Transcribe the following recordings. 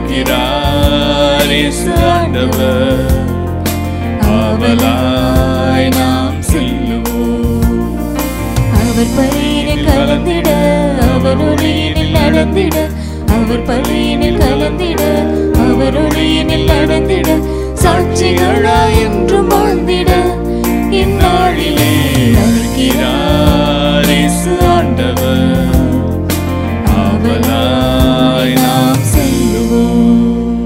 அழைக்கிறார் இயேசு ஆண்டவர் ஆவலாய் நாம் செல்லுவோம் அவர் பலியினில் கலந்திட அவர் ஒளியினில் நடந்திட அவர் பலியினில் கலந்திட அவர் ஒளியினில் நடந்திட சாட்சிகளாய் என்றும் வாழ்ந்திட இந்நாளிலே அழைக்கிறார் இயேசு ஆண்டவர் ஆவலாய் நாம் செல்லுவோம்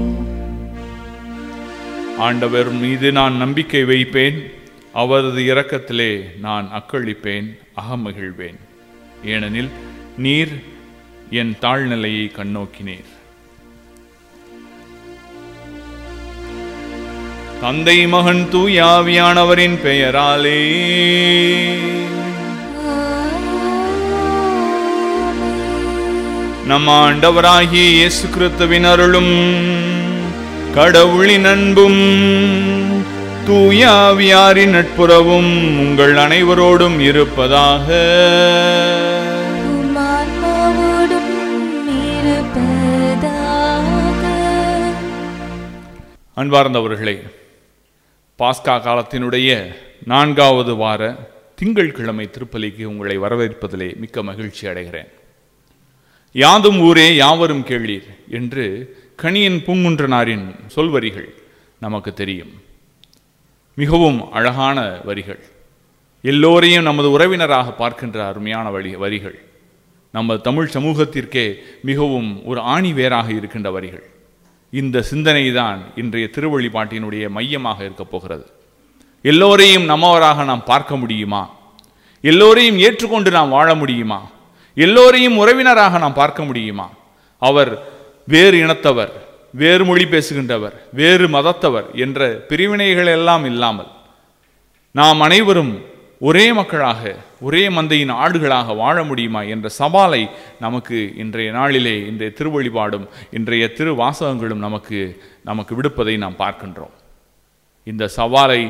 ஆண்டவர் மீது நான் நம்பிக்கை வைப்பேன் அவரது இரக்கத்திலே நான் அக்களிப்பேன் அகமகிழ்வேன் ஏனெனில் நீர் என் தாழ்நிலையை கண்ணோக்கினீர் தந்தை மகன் தூயாவியானவரின் பெயராலே நம் ஆண்டவராகிய இயேசு கிறிஸ்துவின் அருளும் கடவுளின் அன்பும் தூயாவியாரின் நட்புறவும் உங்கள் அனைவரோடும் இருப்பதாக உம் ஆன்மாவோடும் இருப்பதாக அன்பார்ந்தவர்களே பாஸ்கா காலத்தினுடைய நான்காவது வார திங்கட்கிழமை திருப்பலிக்கு உங்களை வரவேற்பதிலே மிக்க மகிழ்ச்சி அடைகிறேன் யாதும் ஊரே யாவரும் கேளீர் என்று கணியன் பூங்குன்றனாரின் சொல்வரிகள் நமக்கு தெரியும் மிகவும் அழகான வரிகள் எல்லோரையும் நமது உறவினராக பார்க்கின்ற அருமையான வழி வரிகள் நமது தமிழ் சமூகத்திற்கே மிகவும் ஒரு ஆணி வேராக இருக்கின்ற வரிகள் இந்த சிந்தனை தான் இன்றைய திருவழிபாட்டினுடைய மையமாக இருக்கப் போகிறது எல்லோரையும் நம்மவராக நாம் பார்க்க முடியுமா எல்லோரையும் ஏற்றுக்கொண்டு நாம் வாழ முடியுமா எல்லோரையும் உறவினராக நாம் பார்க்க முடியுமா அவர் வேறு இனத்தவர் வேறு மொழி பேசுகின்றவர் வேறு மதத்தவர் என்ற பிரிவினைகள் எல்லாம் இல்லாமல் நாம் அனைவரும் ஒரே மக்களாக ஒரே மந்தையின் ஆடுகளாக வாழ முடியுமா என்ற சவாலை நமக்கு இன்றைய நாளிலே இன்றைய திருவழிபாடும் இன்றைய திருவாசகங்களும் நமக்கு நமக்கு விடுப்பதை நாம் பார்க்கின்றோம் இந்த சவாலை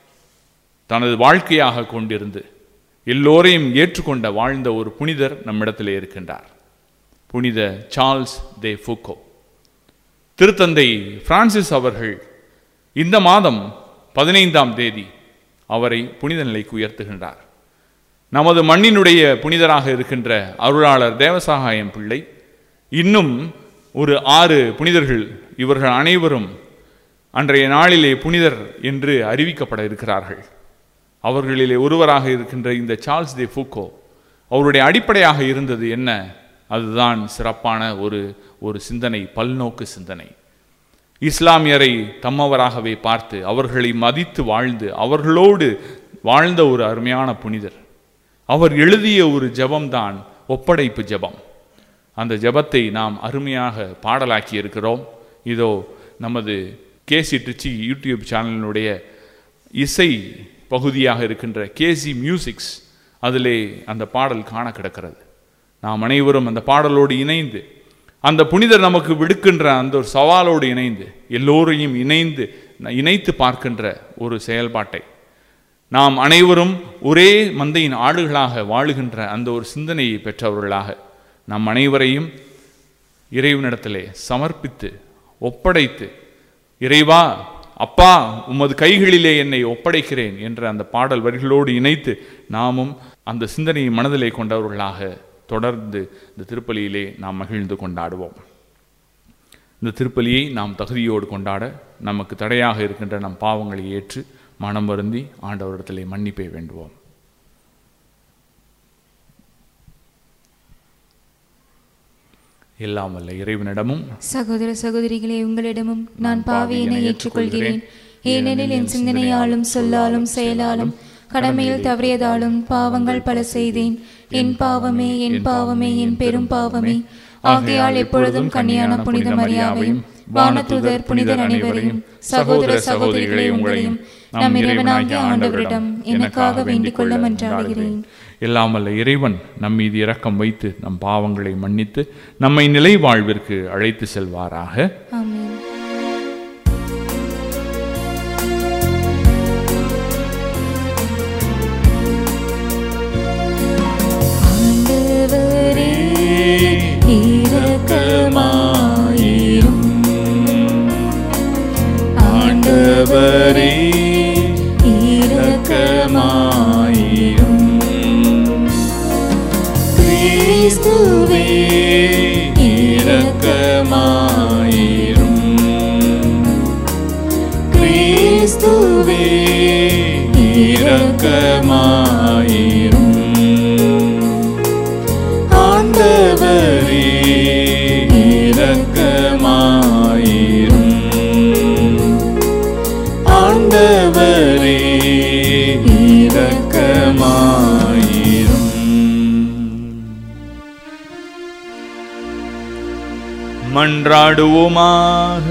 தனது வாழ்க்கையாக கொண்டிருந்து எல்லோரையும் ஏற்றுக்கொண்ட வாழ்ந்த ஒரு புனிதர் நம்மிடத்திலே இருக்கின்றார் புனித சார்ல்ஸ் தே ஃபூக்கோ திருத்தந்தை பிரான்சிஸ் அவர்கள் இந்த மாதம் பதினைந்தாம் தேதி அவரை புனித நிலைக்கு உயர்த்துகின்றார் நமது மண்ணினுடைய புனிதராக இருக்கின்ற அருளாளர் தேவசாகாயம் பிள்ளை இன்னும் ஒரு ஆறு புனிதர்கள் இவர்கள் அனைவரும் அன்றைய நாளிலே புனிதர் என்று அறிவிக்கப்பட இருக்கிறார்கள் அவர்களிலே ஒருவராக இருக்கின்ற இந்த சார்ல்ஸ் தே ஃபூக்கோ அவருடைய அடிப்படையாக இருந்தது என்ன அதுதான் சிறப்பான ஒரு ஒரு சிந்தனை பல்நோக்கு சிந்தனை இஸ்லாமியரை தம்மவராகவே பார்த்து அவர்களை மதித்து வாழ்ந்து அவர்களோடு வாழ்ந்த ஒரு அருமையான புனிதர் அவர் எழுதிய ஒரு ஜெபம்தான் ஒப்படைப்பு ஜெபம் அந்த ஜெபத்தை நாம் அருமையாக பாடலாக்கி இருக்கிறோம் இதோ நமது கேசி ட்ரிச்சி யூடியூப் சேனலினுடைய இசை பகுதியாக இருக்கின்ற கேசி மியூசிக்ஸ் அதிலே அந்த பாடல் காண கிடக்கிறது நாம் அனைவரும் அந்த பாடலோடு இணைந்து அந்த புனிதர் நமக்கு விடுக்கின்ற அந்த ஒரு சவாலோடு இணைந்து எல்லோரையும் இணைந்து இணைத்து பார்க்கின்ற ஒரு செயல்பாட்டை நாம் அனைவரும் ஒரே மந்தையின் ஆடுகளாக வாழுகின்ற அந்த ஒரு சிந்தனையை பெற்றவர்களாக நம் அனைவரையும் இறைவனிடத்திலே சமர்ப்பித்து ஒப்படைத்து இறைவா அப்பா உமது கைகளிலே என்னை ஒப்படைக்கிறேன் என்ற அந்த பாடல் வரிகளோடு இணைத்து நாமும் அந்த சிந்தனையை மனதிலே கொண்டவர்களாக தொடர்ந்து இந்த திருப்பலியிலே நாம் மகிழ்ந்து கொண்டாடுவோம் இந்த திருப்பலியை நாம் தகுதியோடு கொண்டாட நமக்கு தடையாக இருக்கின்ற நம் பாவங்களை ஏற்று மனம் வருந்தி ஆண்டவரிடத்திலே மன்னிப்பை வேண்டுவோம் எல்லாம் வல்ல இறைவனிடமும் சகோதர சகோதரிகளே உங்களிடமும் நான் பாவியினை ஏற்றுக்கொள்கிறேன் ஏனெனில் என் சிந்தனையாலும் சொல்லாலும் செயலாலும் கடமையில் தவறியதாலும் பாவங்கள் பல செய்தேன் என் பாவமே என் பாவமே என் பெரும் பாவமே ஆகையால் எப்பொழுதும் கன்னியான புனித மரியாவையும் வானதூதர் புனிதர் அனைவரையும் சகோதர சகோதரிகளே உங்களையும் நம் இறைவனாகிய ஆண்டவரிடம் எனக்காக வேண்டிக் கொள்ள மன்றாடுகிறேன் எல்லாம் வல்ல இறைவன் நம் மீது இரக்கம் வைத்து நம் பாவங்களை மன்னித்து நம்மை நிலை வாழ்விற்கு அழைத்து செல்வாராக ஆமென் ஆண்டவரே இரக்கமாயிரும் ஆண்டவரே இரக்கமாயிரும் கிறிஸ்துவே இரக்கமாயிரும் கிறிஸ்துவே இரக்கமாயிரும் ஆண்டவரே இரக்கமாயிரும் ஆண்டவரே இரக்கமாயிரும் மன்றாடுவோமாக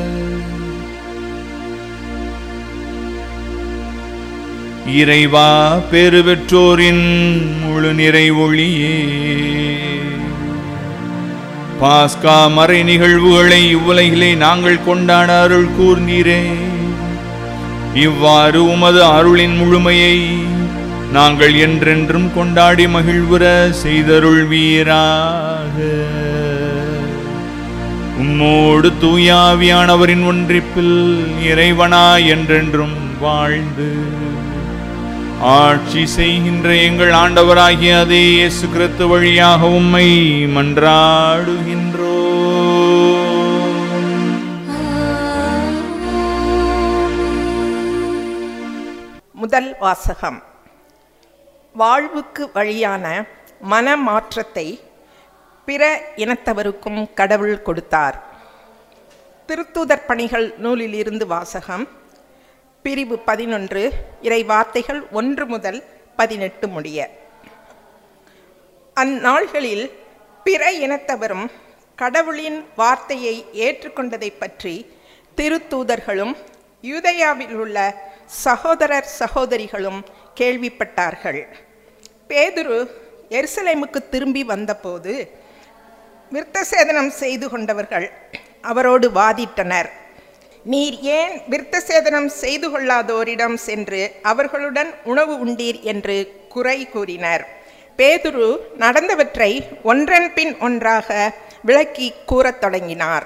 இறைவா பெருவெற்றோரின் முழு நிறைவொளியே பாஸ்கா மறை நிகழ்வுகளை இவ்வுலகிலே நாங்கள் கொண்டாட அருள் கூர்ந்தீரே இவ்வாறு உமது அருளின் முழுமையை நாங்கள் என்றென்றும் கொண்டாடி மகிழ்வுற செய்தருள்வீராக உம்மோடு தூயாவியானவரின் ஒன்றிப்பில் இறைவனா என்றென்றும் வாழ்ந்து ஆட்சி செய்கின்ற எங்கள் ஆண்டவராகிய அதே இயேசு கிறிஸ்து வழியாக உம்மை மன்றாடுகின்றோ முதல் வாசகம் வாழ்வுக்கு வழியான மனமாற்றத்தை பிற இனத்தவருக்கும் கடவுள் கொடுத்தார் திருத்தூதர் பணிகள் நூலில் இருந்து வாசகம் பிரிவு பதினொன்று இறை வார்த்தைகள் ஒன்று முதல் பதினெட்டு முடிய அந்நாள்களில் பிற இனத்தவரும் கடவுளின் வார்த்தையை ஏற்றுக்கொண்டதைப் பற்றி திருத்தூதர்களும் யூதேயாவில் உள்ள சகோதரர் சகோதரிகளும் கேள்விப்பட்டார்கள் பேதுரு எருசலேமுக்கு திரும்பி வந்தபோது விருத்தசேதனம் செய்து கொண்டவர்கள் அவரோடு வாதிட்டனர் நீர் ஏன் விருத்தசேதனம் செய்து கொள்ளாதோரிடம் சென்று அவர்களுடன் உணவு உண்டீர் என்று குறை கூறினர் பேதுரு நடந்தவற்றை ஒன்றன் பின் ஒன்றாக விளக்கி கூறத் தொடங்கினார்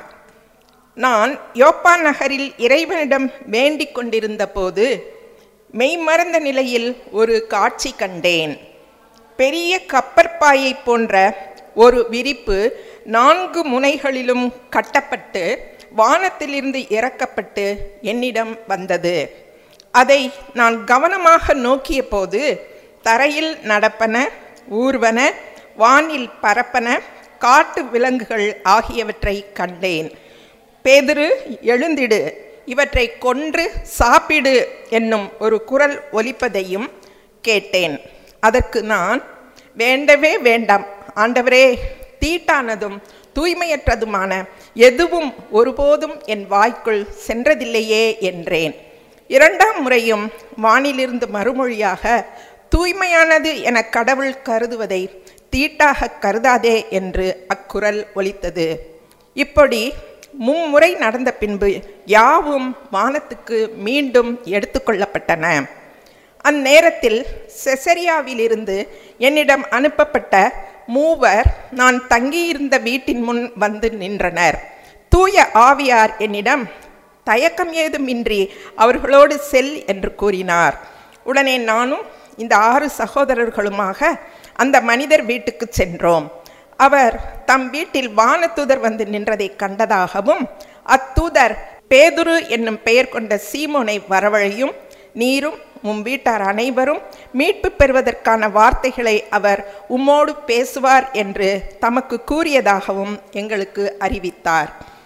நான் யோப்பா நகரில் இறைவனிடம் வேண்டிக் கொண்டிருந்த போது மெய்மறந்த நிலையில் ஒரு காட்சி கண்டேன் பெரிய கப்பற்பாயை போன்ற ஒரு விரிப்பு நான்கு முனைகளிலும் கட்டப்பட்டு வானத்திலிருந்து இறக்கப்பட்டு என்னிடம் வந்தது அதை நான் கவனமாக நோக்கிய போது தரையில் நடப்பன ஊர்வன வானில் பரப்பன காட்டு விலங்குகள் ஆகியவற்றை கண்டேன் பேதுரு எழுந்திடு இவற்றை கொன்று சாப்பிடு என்னும் ஒரு குரல் ஒலிப்பதையும் கேட்டேன் அதற்கு நான் வேண்டவே வேண்டாம் ஆண்டவரே தீட்டானதும் தூய்மையற்றதுமான எதுவும் ஒருபோதும் என் வாய்க்குள் சென்றதில்லையே என்றேன் இரண்டாம் முறையும் வானிலிருந்து மறுமொழியாக தூய்மையானது என கடவுள் கருதுவதை தீட்டாக கருதாதே என்று அக்குரல் ஒலித்தது இப்படி மும்முறை நடந்த பின்பு யாவும் வானத்துக்கு மீண்டும் எடுத்துக்கொள்ளப்பட்டன அந்நேரத்தில் செசரியாவிலிருந்து என்னிடம் அனுப்பப்பட்ட மூவர் நான் தங்கியிருந்த வீட்டின் முன் வந்து நின்றனர் தூய ஆவியார் என்னிடம் தயக்கம் ஏதுமின்றி அவர்களோடு செல் என்று கூறினார் உடனே நானும் இந்த ஆறு சகோதரர்களுமாக அந்த மனிதர் வீட்டுக்கு சென்றோம் அவர் தம் வீட்டில் வானதூதர் வந்து நின்றதை கண்டதாகவும் அத்தூதர் பேதுரு என்னும் பெயர் கொண்ட சீமோனை வரவழையும் நீரும் உம் வீட்டார் அனைவரும் மீட்பு பெறுவதற்கான வார்த்தைகளை அவர் உம்மோடு பேசுவார் என்று தமக்கு கூறியதாகவும் எங்களுக்கு அறிவித்தார்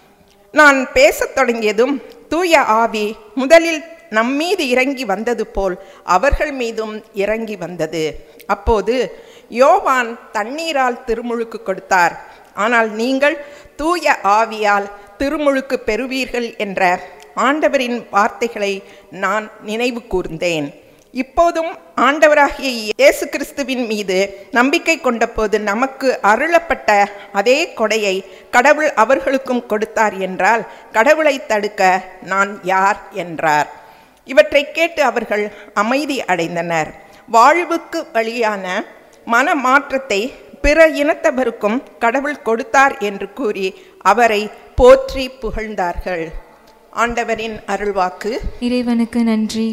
நான் பேசத் தொடங்கியதும் தூய ஆவி முதலில் நம்மீது இறங்கி வந்தது போல் அவர்கள் மீதும் இறங்கி வந்தது அப்போது யோவான் தண்ணீரால் திருமுழுக்கு கொடுத்தார் ஆனால் நீங்கள் தூய ஆவியால் திருமுழுக்கு பெறுவீர்கள் என்ற ஆண்டவரின் வார்த்தைகளை நான் நினைவு கூர்ந்தேன் இப்போதும் ஆண்டவராகிய இயேசு கிறிஸ்துவின் மீது நம்பிக்கை கொண்டபோது நமக்கு அருளப்பட்ட அதே கொடையை கடவுள் அவர்களுக்கும் கொடுத்தார் என்றால் கடவுளை தடுக்க நான் யார் என்றார் இவற்றை கேட்டு அவர்கள் அமைதி அடைந்தனர் வாழ்வுக்கு வழியான மன மாற்றத்தை பிற இனத்தவருக்கும் கடவுள் கொடுத்தார் என்று கூறி அவரை போற்றி புகழ்ந்தார்கள் ஆண்டவரின் அருள்வாக்கு இறைவனுக்கு நன்றி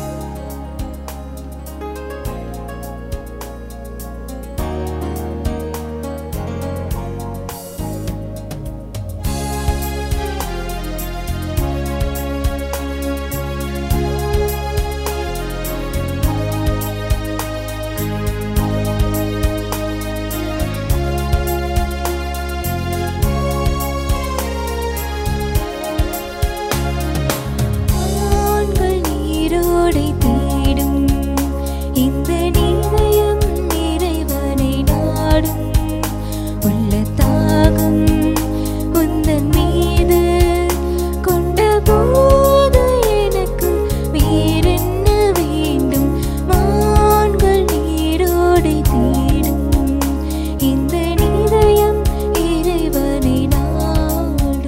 ஆண்கள் நீரோடை தேடும் இந்த நீதயம் இறைவனை நாடும் உள்ள தாகம் உந்தன் மீது கொண்ட போது எனக்கு வேறென்ன வேண்டும் மான்கள் நீரோடை தேடும் இந்த நீதயம் இறைவனை நாடும்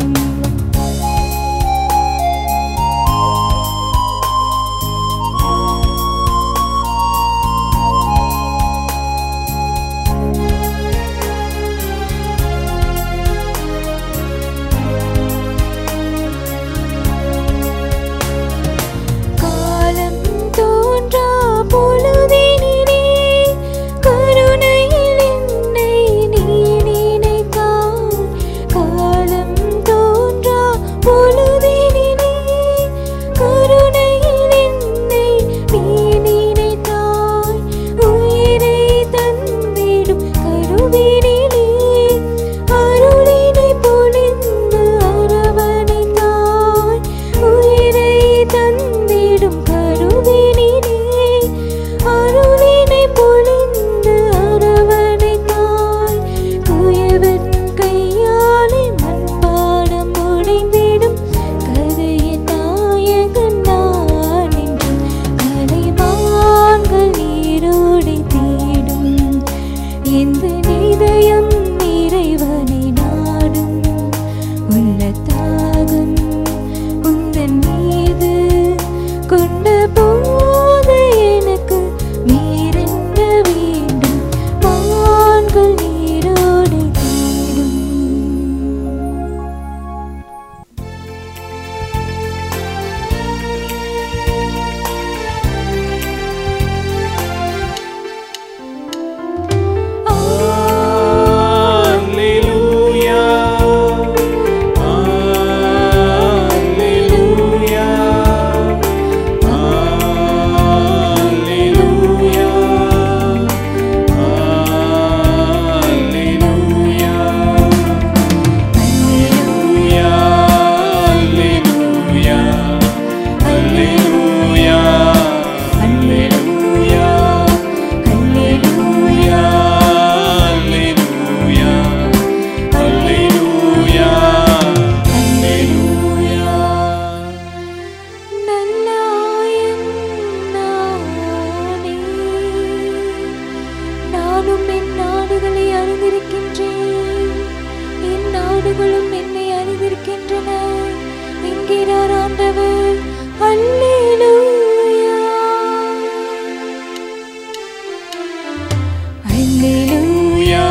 காலம் தோன்றா பொழுதினிலே கருணையில் என்னை நீ நினைத்தாய் காலம் தோன்றா பொழுதினிலே கருணையில் என்னை நீ நினைத்தாய் உயிரை தந்திடும் கருவினிலே அருளினை பொழிந்து அரவணைத்தாய் உயிரை தந்திடும் கருவினிலே அருளினை பொழிந்து அரவணைத்தாய் குயவன் கையாலே மண்பாடம் உடைந்திடும் கதையின் நாயகன் நான் என்றும் கலைவான்கள் நீரோடை தேடும் இந்த நிதயம் இறைவனை நாடும் உள்ள தாகம் உந்தன் மீது கொண்ட போது எனக்கு வேறென்ன வேண்டும் மான்கள் நீரோடை தேடும் நல்லாயன் நானே. நானும் என் நாடுகளை அறிந்திருக்கின்றேன் என் நாடுகளும் என்னை அறிந்திருக்கின்றன என்கிறார் ஆண்டவர் அல்லேலூயா அல்லேலூயா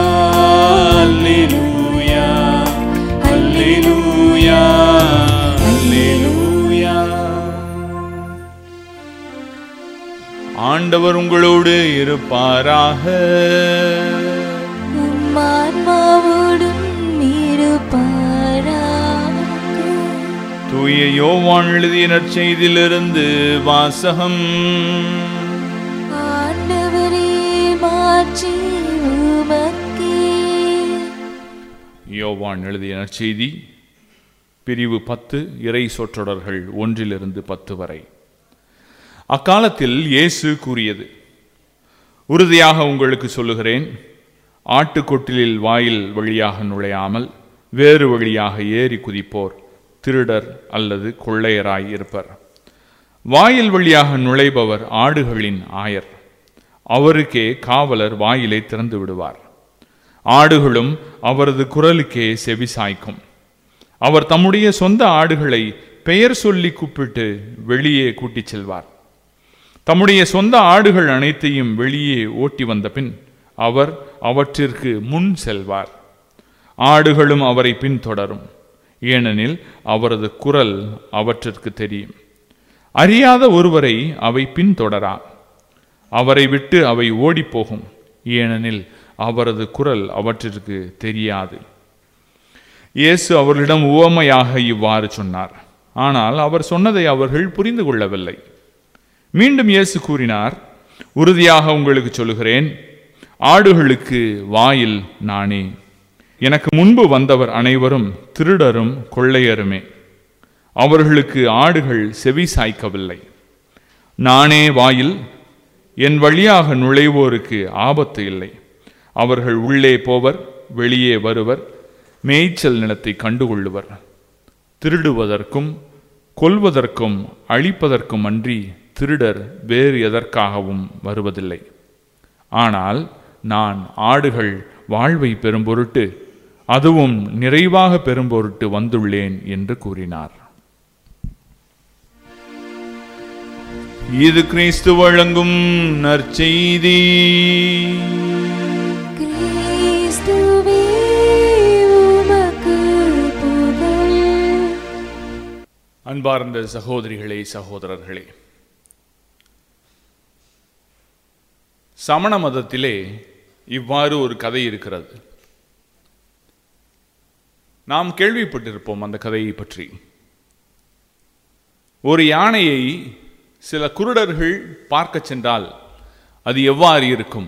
ஆண்டவர் உங்களோடு இருப்பாராக உம் ஆன்மாவோடும் இருப்பாராக தூய யோவான் எழுதிய நற்செய்தியிலிருந்து வாசகம் ஆண்டவரே மாற்றி உமக்கே யோவான் எழுதிய நற்செய்தி பிரிவு பத்து இறை சொற்றொடர்கள் ஒன்றிலிருந்து பத்து வரை அக்காலத்தில் இயேசு கூறியது உறுதியாக உங்களுக்கு சொல்லுகிறேன் ஆட்டுக்கொட்டிலில் வாயில் வழியாக நுழையாமல் வேறு வழியாக ஏறி குதிப்போர் திருடர் அல்லது கொள்ளையராய் இருப்பர் வாயில் வழியாக நுழைபவர் ஆடுகளின் ஆயர் அவருக்கே காவலர் வாயிலை திறந்து விடுவார் ஆடுகளும் அவரது குரலுக்கே செவிசாய்க்கும் அவர் தம்முடைய சொந்த ஆடுகளை பெயர் சொல்லி கூப்பிட்டு வெளியே கூட்டிச் செல்வார் தம்முடைய சொந்த ஆடுகள் அனைத்தையும் வெளியே ஓட்டி வந்த பின் அவர் அவற்றிற்கு முன் செல்வார் ஆடுகளும் அவரை பின்தொடரும் ஏனெனில் அவரது குரல் அவற்றிற்கு தெரியும் அறியாத ஒருவரை அவை பின்தொடரா அவரை விட்டு அவை ஓடிப்போகும் ஏனெனில் அவரது குரல் அவற்றிற்கு தெரியாது இயேசு அவர்களிடம் உவமையாக இவ்வாறு சொன்னார் ஆனால் அவர் சொன்னதை அவர்கள் புரிந்து கொள்ளவில்லை மீண்டும் இயேசு கூறினார் உறுதியாக உங்களுக்கு சொல்லுகிறேன் ஆடுகளுக்கு வாயில் நானே எனக்கு முன்பு வந்தவர் அனைவரும் திருடரும் கொள்ளையருமே அவர்களுக்கு ஆடுகள் செவி சாய்க்கவில்லை நானே வாயில் என் வழியாக நுழைவோருக்கு ஆபத்து இல்லை அவர்கள் உள்ளே போவர் வெளியே வருவர் மேய்ச்சல் நிலத்தை கண்டுகொள்ளுவர் திருடுவதற்கும் கொல்வதற்கும் அழிப்பதற்கும் அன்றி திருடர் வேறு எதற்காகவும் வருவதில்லை ஆனால் நான் ஆடுகள் வாழ்வை பெறும் பொருட்டு அதுவும் நிறைவாக பெறும் பொருட்டு வந்துள்ளேன் என்று கூறினார் இது கிறிஸ்து வழங்கும் நற்செய்தி கிறிஸ்துவே உமக்கு புகழ் அன்பார்ந்த சகோதரிகளே சகோதரர்களே சமண மதத்திலே இவ்வாறு ஒரு கதை இருக்கிறது நாம் கேள்விப்பட்டிருப்போம் அந்த கதையை பற்றி ஒரு யானையை சில குருடர்கள் பார்க்கச் சென்றால் அது எவ்வாறு இருக்கும்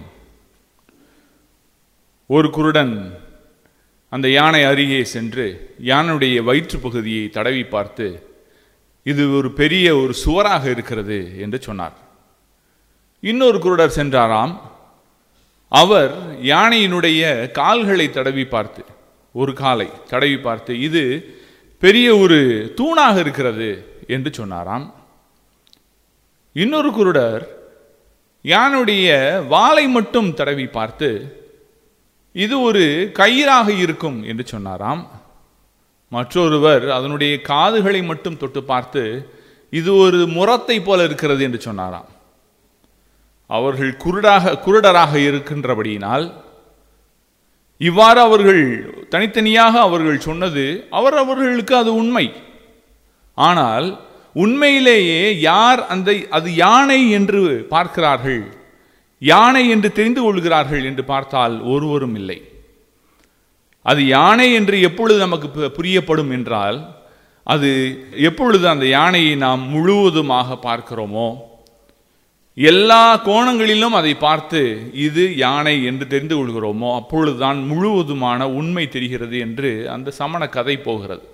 ஒரு குருடன் அந்த யானை அருகே சென்று யானையுடைய வயிற்று பகுதியை தடவி பார்த்து இது ஒரு பெரிய ஒரு சுவராக இருக்கிறது என்று சொன்னார் இன்னொரு குருடர் சென்றாராம் அவர் யானையினுடைய கால்களை தடவி பார்த்து ஒரு காலை தடவி பார்த்து இது பெரிய ஒரு தூணாக இருக்கிறது என்று சொன்னாராம் இன்னொரு குருடர் யானுடைய வாளை மட்டும் தடவி பார்த்து இது ஒரு கயிறாக இருக்கும் என்று சொன்னாராம் மற்றொருவர் அதனுடைய காதுகளை மட்டும் தொட்டு பார்த்து இது ஒரு முரத்தை போல இருக்கிறது என்று சொன்னாராம் அவர்கள் குருடாக குருடராக இருக்கின்றபடியினால் இவ்வாறு அவர்கள் தனித்தனியாக அவர்கள் சொன்னது அவர் அவர்களுக்கு அது உண்மை ஆனால் உண்மையிலேயே யார் அந்த அது யானை என்று பார்க்கிறார்கள் யானை என்று தெரிந்து கொள்கிறார்கள் என்று பார்த்தால் ஒருவரும் இல்லை அது யானை என்று எப்பொழுது நமக்கு பு- புரியப்படும் என்றால் அது எப்பொழுது அந்த யானையை நாம் முழுவதுமாக பார்க்கிறோமோ எல்லா கோணங்களிலும் அதை பார்த்து இது யானை என்று தெரிந்து கொள்கிறோமோ அப்பொழுதுதான் முழுவதுமான உண்மை தெரிகிறது என்று அந்த சமண கதை போகிறது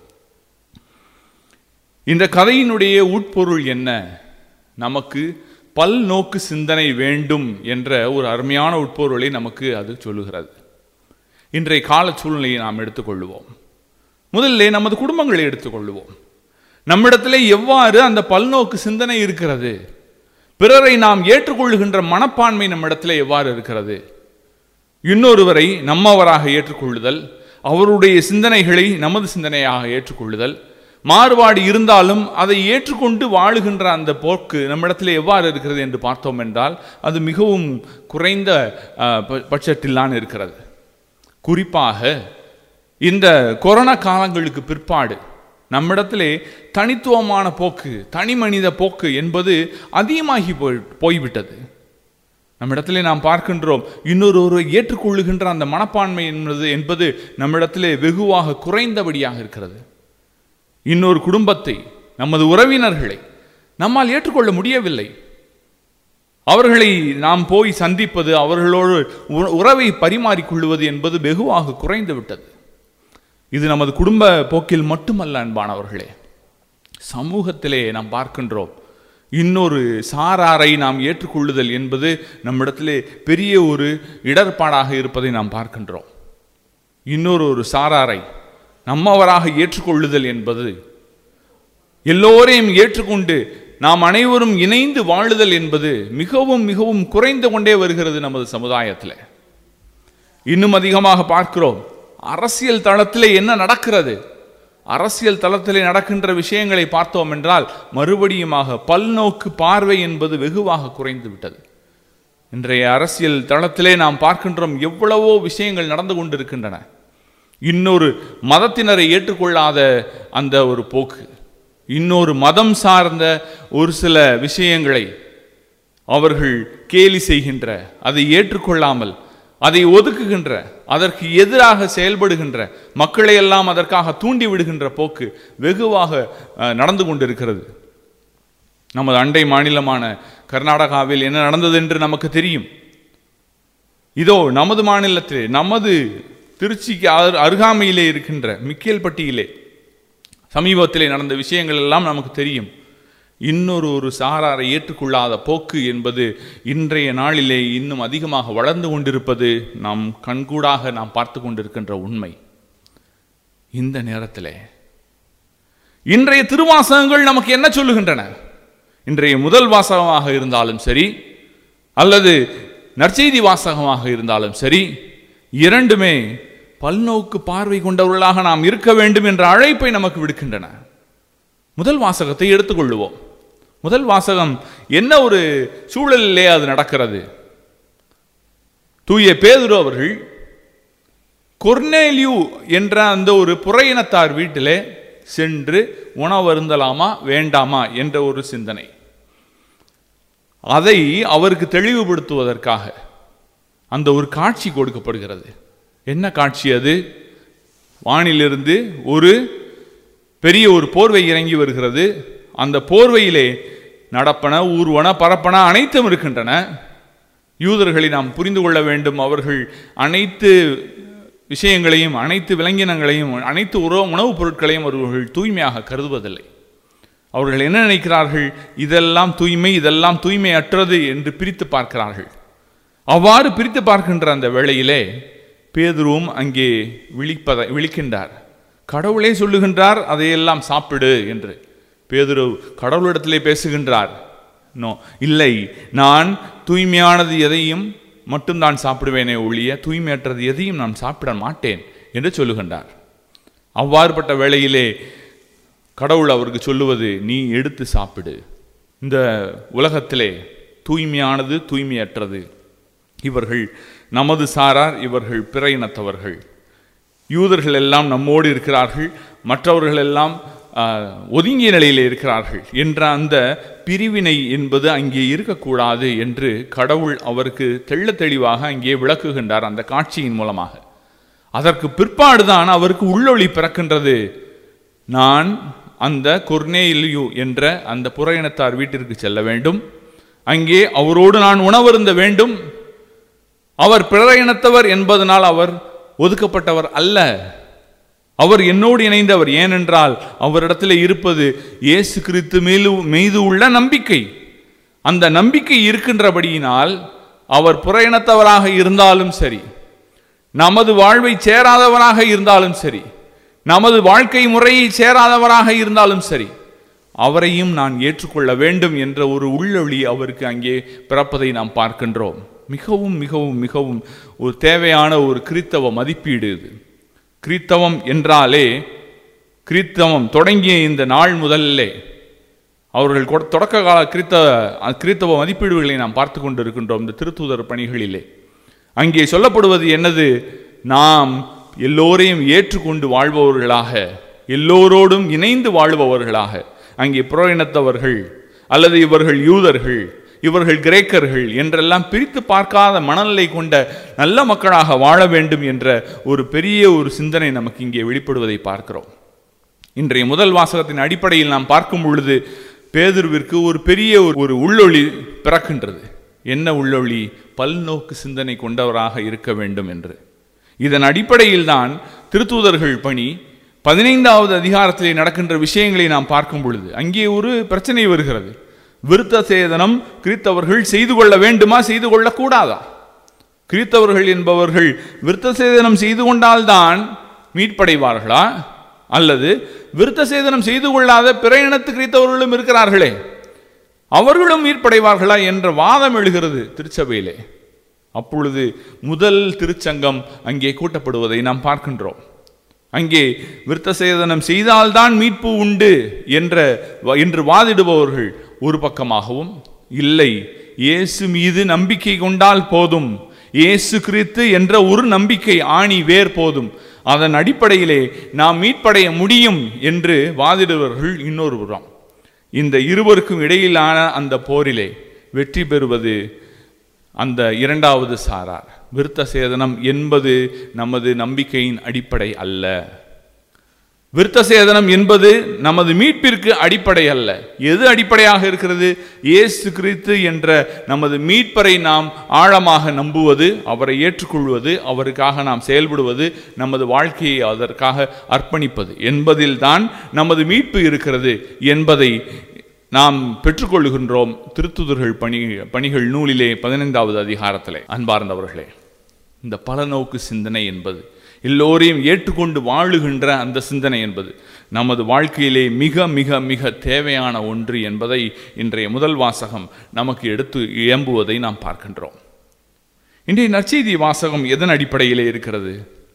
இந்த கதையினுடைய உட்பொருள் என்ன நமக்கு பல்நோக்கு சிந்தனை வேண்டும் என்ற ஒரு அருமையான உட்பொருளை நமக்கு அது சொல்லுகிறது இன்றைய கால சூழ்நிலையை நாம் எடுத்துக்கொள்வோம் முதல்ல நமது குடும்பங்களை எடுத்துக்கொள்வோம் நம்மிடத்திலே எவ்வாறு அந்த பல்நோக்கு சிந்தனை இருக்கிறது பிறரை நாம் ஏற்றுக்கொள்ளுகின்ற மனப்பான்மை நம்மிடத்திலே எவ்வாறு இருக்கிறது இன்னொருவரை நம்மவராக ஏற்றுக்கொள்ளுதல் அவருடைய சிந்தனைகளை நமது சிந்தனையாக ஏற்றுக்கொள்ளுதல் மாறுபாடு இருந்தாலும் அதை ஏற்றுக்கொண்டு வாழுகின்ற அந்த போக்கு நம்மிடத்தில் எவ்வாறு இருக்கிறது என்று பார்த்தோம் என்றால் அது மிகவும் குறைந்த அஹ், ப- பட்சத்தில்தான் இருக்கிறது குறிப்பாக இந்த கொரோனா காலங்களுக்கு பிற்பாடு நம்மிடத்திலே தனித்துவமான போக்கு தனி மனித போக்கு என்பது அதிகமாகி போய் போய்விட்டது நம்மிடத்திலே நாம் பார்க்கின்றோம் இன்னொருவரை ஏற்றுக்கொள்ளுகின்ற அந்த மனப்பான்மை என்பது என்பது நம்மிடத்திலே வெகுவாக குறைந்தபடியாக இருக்கிறது இன்னொரு குடும்பத்தை நமது உறவினர்களை நம்மால் ஏற்றுக்கொள்ள முடியவில்லை அவர்களை நாம் போய் சந்திப்பது அவர்களோடு உற- உறவை பரிமாறிக்கொள்வது என்பது வெகுவாக குறைந்து விட்டது இது நமது குடும்ப போக்கில் மட்டுமல்ல அன்பானவர்களே சமூகத்திலே நாம் பார்க்கின்றோம் இன்னொரு சாராரை நாம் ஏற்றுக்கொள்ளுதல் என்பது நம்மிடத்திலே பெரிய ஒரு இடர்பாடாக இருப்பதை நாம் பார்க்கின்றோம் இன்னொரு ஒரு சாராரை நம்மவராக ஏற்றுக்கொள்ளுதல் என்பது எல்லோரையும் ஏற்றுக்கொண்டு நாம் அனைவரும் இணைந்து வாழுதல் என்பது மிகவும் மிகவும் குறைந்து கொண்டே வருகிறது நமது சமுதாயத்தில் இன்னும் அதிகமாக பார்க்கிறோம் அரசியல் தளத்திலே என்ன நடக்கிறது அரசியல் தளத்திலே நடக்கின்ற விஷயங்களை பார்த்தோம் என்றால் மறுபடியுமாக பல்நோக்கு பார்வை என்பது வெகுவாக குறைந்து விட்டது இன்றைய அரசியல் தளத்திலே நாம் பார்க்கின்றோம் எவ்வளவோ விஷயங்கள் நடந்து கொண்டிருக்கின்றன இன்னொரு மதத்தினரை ஏற்றுக்கொள்ளாத அந்த ஒரு போக்கு இன்னொரு மதம் சார்ந்த ஒரு சில விஷயங்களை அவர்கள் கேலி செய்கின்ற அதை ஏற்றுக்கொள்ளாமல் அதை ஒதுக்குகின்ற அதற்கு எதிராக செயல்படுகின்ற மக்களை எல்லாம் அதற்காக தூண்டி விடுகின்ற போக்கு வெகுவாக அஹ், நடந்து கொண்டிருக்கிறது நமது அண்டை மாநிலமான கர்நாடகாவில் என்ன நடந்தது என்று நமக்கு தெரியும் இதோ நமது மாநிலத்திலே நமது திருச்சிக்கு அரு- அருகாமையிலே இருக்கின்ற மிக்கேல்பட்டியிலே சமீபத்திலே நடந்த விஷயங்கள் எல்லாம் நமக்கு தெரியும் இன்னொரு ஒரு சாராரை ஏற்றுக்கொள்ளாத போக்கு என்பது இன்றைய நாளிலே இன்னும் அதிகமாக வளர்ந்து கொண்டிருப்பது நாம் கண்கூடாக நாம் பார்த்து கொண்டிருக்கின்ற உண்மை இந்த நேரத்திலே இன்றைய திருவாசகங்கள் நமக்கு என்ன சொல்லுகின்றன இன்றைய முதல் வாசகமாக இருந்தாலும் சரி அல்லது நற்செய்தி வாசகமாக இருந்தாலும் சரி இரண்டுமே பல்நோக்கு பார்வை கொண்டவர்களாக நாம் இருக்க வேண்டும் என்ற அழைப்பை நமக்கு விடுக்கின்றன முதல் வாசகத்தை எடுத்துக்கொள்ளுவோம் முதல் வாசகம் என்ன ஒரு சூழலிலே அது நடக்கிறது தூய பேதுரு அவர்கள் கொர்னேலியு என்ற அந்த ஒரு புறையினத்தார் வீட்டிலே சென்று உணவருந்தலாமா வேண்டாமா என்ற ஒரு சிந்தனை அதை அவருக்கு தெளிவுபடுத்துவதற்காக அந்த ஒரு காட்சி கொடுக்கப்படுகிறது என்ன காட்சி அது வானிலிருந்து ஒரு பெரிய ஒரு போர்வை இறங்கி வருகிறது அந்த போர்வையிலே நடப்பன ஊர்வன பரப்பன அனைத்தும் இருக்கின்றன யூதர்களை நாம் புரிந்து கொள்ள வேண்டும் அவர்கள் அனைத்து விஷயங்களையும் அனைத்து விலங்கினங்களையும் அனைத்து உறவு உணவுப் பொருட்களையும் அவர்கள் தூய்மையாக கருதுவதில்லை அவர்கள் என்ன நினைக்கிறார்கள் இதெல்லாம் தூய்மை இதெல்லாம் தூய்மையற்றது என்று பிரித்து பார்க்கிறார்கள் அவ்வாறு பிரித்து பார்க்கின்ற அந்த வேளையிலே பேதுருவும் அங்கே விழிப்பதை விழிக்கின்றார் கடவுளே சொல்லுகின்றார் அதையெல்லாம் சாப்பிடு என்று பேதுரு கடவுளிடத்திலே பேசுகின்றார் நோ இல்லை நான் தூய்மையானது எதையும் மட்டும் நான் சாப்பிடுவேனே ஒழிய தூய்மையற்றது எதையும் நான் சாப்பிட மாட்டேன் என்று சொல்லுகின்றார் அவ்வாறுபட்ட வேளையிலே கடவுள் அவருக்கு சொல்லுவது நீ எடுத்து சாப்பிடு இந்த உலகத்திலே தூய்மையானது தூய்மையற்றது இவர்கள் நமது சாரார் இவர்கள் பிற இனத்தவர்கள் யூதர்கள் எல்லாம் நம்மோடு இருக்கிறார்கள் மற்றவர்கள் எல்லாம் ஆஹ், ஒதுங்கிய நிலையில் இருக்கிறார்கள் என்ற அந்த பிரிவினை என்பது அங்கே இருக்கக்கூடாது என்று கடவுள் அவருக்கு தெள்ளத் தெளிவாக அங்கே விளக்குகின்றார் அந்த காட்சியின் மூலமாக அதற்கு பிற்பாடுதான் அவருக்கு உள்ளொளி பிறக்கின்றது நான் அந்த கொர்னேலியு என்ற அந்த புற இனத்தார் வீட்டிற்கு செல்ல வேண்டும் அங்கே அவரோடு நான் உணவருந்த வேண்டும் அவர் பிற இனத்தவர் என்பதனால் அவர் ஒதுக்கப்பட்டவர் அல்ல அவர் என்னோடு இணைந்தவர் ஏனென்றால் அவரிடத்தில் இருப்பது இயேசு கிறிஸ்து மேலு மீது உள்ள நம்பிக்கை அந்த நம்பிக்கை இருக்கின்றபடியினால் அவர் புற இனத்தவராக இருந்தாலும் சரி நமது வாழ்வை சேராதவராக இருந்தாலும் சரி நமது வாழ்க்கை முறையை சேராதவராக இருந்தாலும் சரி அவரையும் நான் ஏற்றுக்கொள்ள வேண்டும் என்ற ஒரு உள்ளொளி அவருக்கு அங்கே பிறப்பதை நாம் பார்க்கின்றோம் மிகவும் மிகவும் மிகவும் ஒரு தேவையான ஒரு கிறித்தவ மதிப்பீடு இது கிறித்தவம் என்றாலே கிறித்தவம் தொடங்கிய இந்த நாள் முதல்லே அவர்கள் கொ- தொடக்க கால கிறித்தவ கிறித்தவ மதிப்பீடுகளை நாம் பார்த்து கொண்டிருக்கின்றோம் இந்த திருத்தூதர் பணிகளிலே அங்கே சொல்லப்படுவது என்னது நாம் எல்லோரையும் ஏற்றுக்கொண்டு வாழ்பவர்களாக எல்லோரோடும் இணைந்து வாழ்பவர்களாக அங்கே புறஇனத்தவர்கள் அல்லது இவர்கள் யூதர்கள் இவர்கள் கிரேக்கர்கள் என்றெல்லாம் பிரித்து பார்க்காத மனநிலை கொண்ட நல்ல மக்களாக வாழ வேண்டும் என்ற ஒரு பெரிய ஒரு சிந்தனை நமக்கு இங்கே வெளிப்படுவதை பார்க்கிறோம் இன்றைய முதல் வாசகத்தின் அடிப்படையில் நாம் பார்க்கும் பொழுது பேதுருவிற்கு ஒரு பெரிய ஒரு- ஒரு உள்ளொளி பிறக்கின்றது என்ன உள்ளொளி பல்நோக்கு சிந்தனை கொண்டவராக இருக்க வேண்டும் என்று இதன் அடிப்படையில் தான் திருத்தூதர்கள் பணி பதினைந்தாவது அதிகாரத்திலே நடக்கின்ற விஷயங்களை நாம் பார்க்கும் பொழுது அங்கே ஒரு பிரச்சனை வருகிறது விருத்த சேதனம் கிறித்தவர்கள் செய்து கொள்ள வேண்டுமா செய்து கொள்ளக்கூடாதா கிறித்தவர்கள் என்பவர்கள் விருத்த சேதனம் செய்து கொண்டால்தான் மீட்படைவார்களா அல்லது விருத்த சேதனம் செய்து கொள்ளாத பிற இனத்து கிறித்தவர்களும் இருக்கிறார்களே அவர்களும் மீட்படைவார்களா என்ற வாதம் எழுகிறது திருச்சபையிலே அப்பொழுது முதல் திருச்சங்கம் அங்கே கூட்டப்படுவதை நாம் பார்க்கின்றோம் அங்கே விருத்த சேதனம் செய்தால்தான் மீட்பு உண்டு என்ற என்று வாதிடுபவர்கள் ஒரு பக்கமாகவும் இல்லை இயேசு மீது நம்பிக்கை கொண்டால் போதும் இயேசு கிறிஸ்து என்ற ஒரு நம்பிக்கை ஆணி வேர் போதும் அதன் அடிப்படையிலே நாம் மீட்படைய முடியும் என்று வாதிடுபவர்கள் இன்னொரு புறம் இந்த இருவருக்கும் இடையிலான அந்த போரிலே வெற்றி பெறுவது அந்த இரண்டாவது சாரார் விருத்த சேதனம் என்பது நமது நம்பிக்கையின் அடிப்படை அல்ல விருத்த சேதனம் என்பது நமது மீட்பிற்கு அடிப்படை அல்ல எது அடிப்படையாக இருக்கிறது இயேசு கிறிஸ்து என்ற நமது மீட்பரை நாம் ஆழமாக நம்புவது அவரை ஏற்றுக்கொள்வது அவருக்காக நாம் செயல்படுவது நமது வாழ்க்கையை அதற்காக அர்ப்பணிப்பது என்பதில்தான் நமது மீட்பு இருக்கிறது என்பதை நாம் பெற்றுக்கொள்கின்றோம் திருத்துதர்கள் பணி பணிகள் நூலிலே பதினைந்தாவது அதிகாரத்திலே அன்பார்ந்தவர்களே இந்த பலநோக்கு சிந்தனை என்பது எல்லோரையும் ஏற்றுக்கொண்டு வாழுகின்ற அந்த சிந்தனை என்பது நமது வாழ்க்கையிலே மிக மிக மிக தேவையான ஒன்று என்பதை இன்றைய முதல் வாசகம் நமக்கு எடுத்து இயம்புவதை நாம் பார்க்கின்றோம் இன்றைய நற்செய்தி வாசகம் எதன் அடிப்படையிலே இருக்கிறது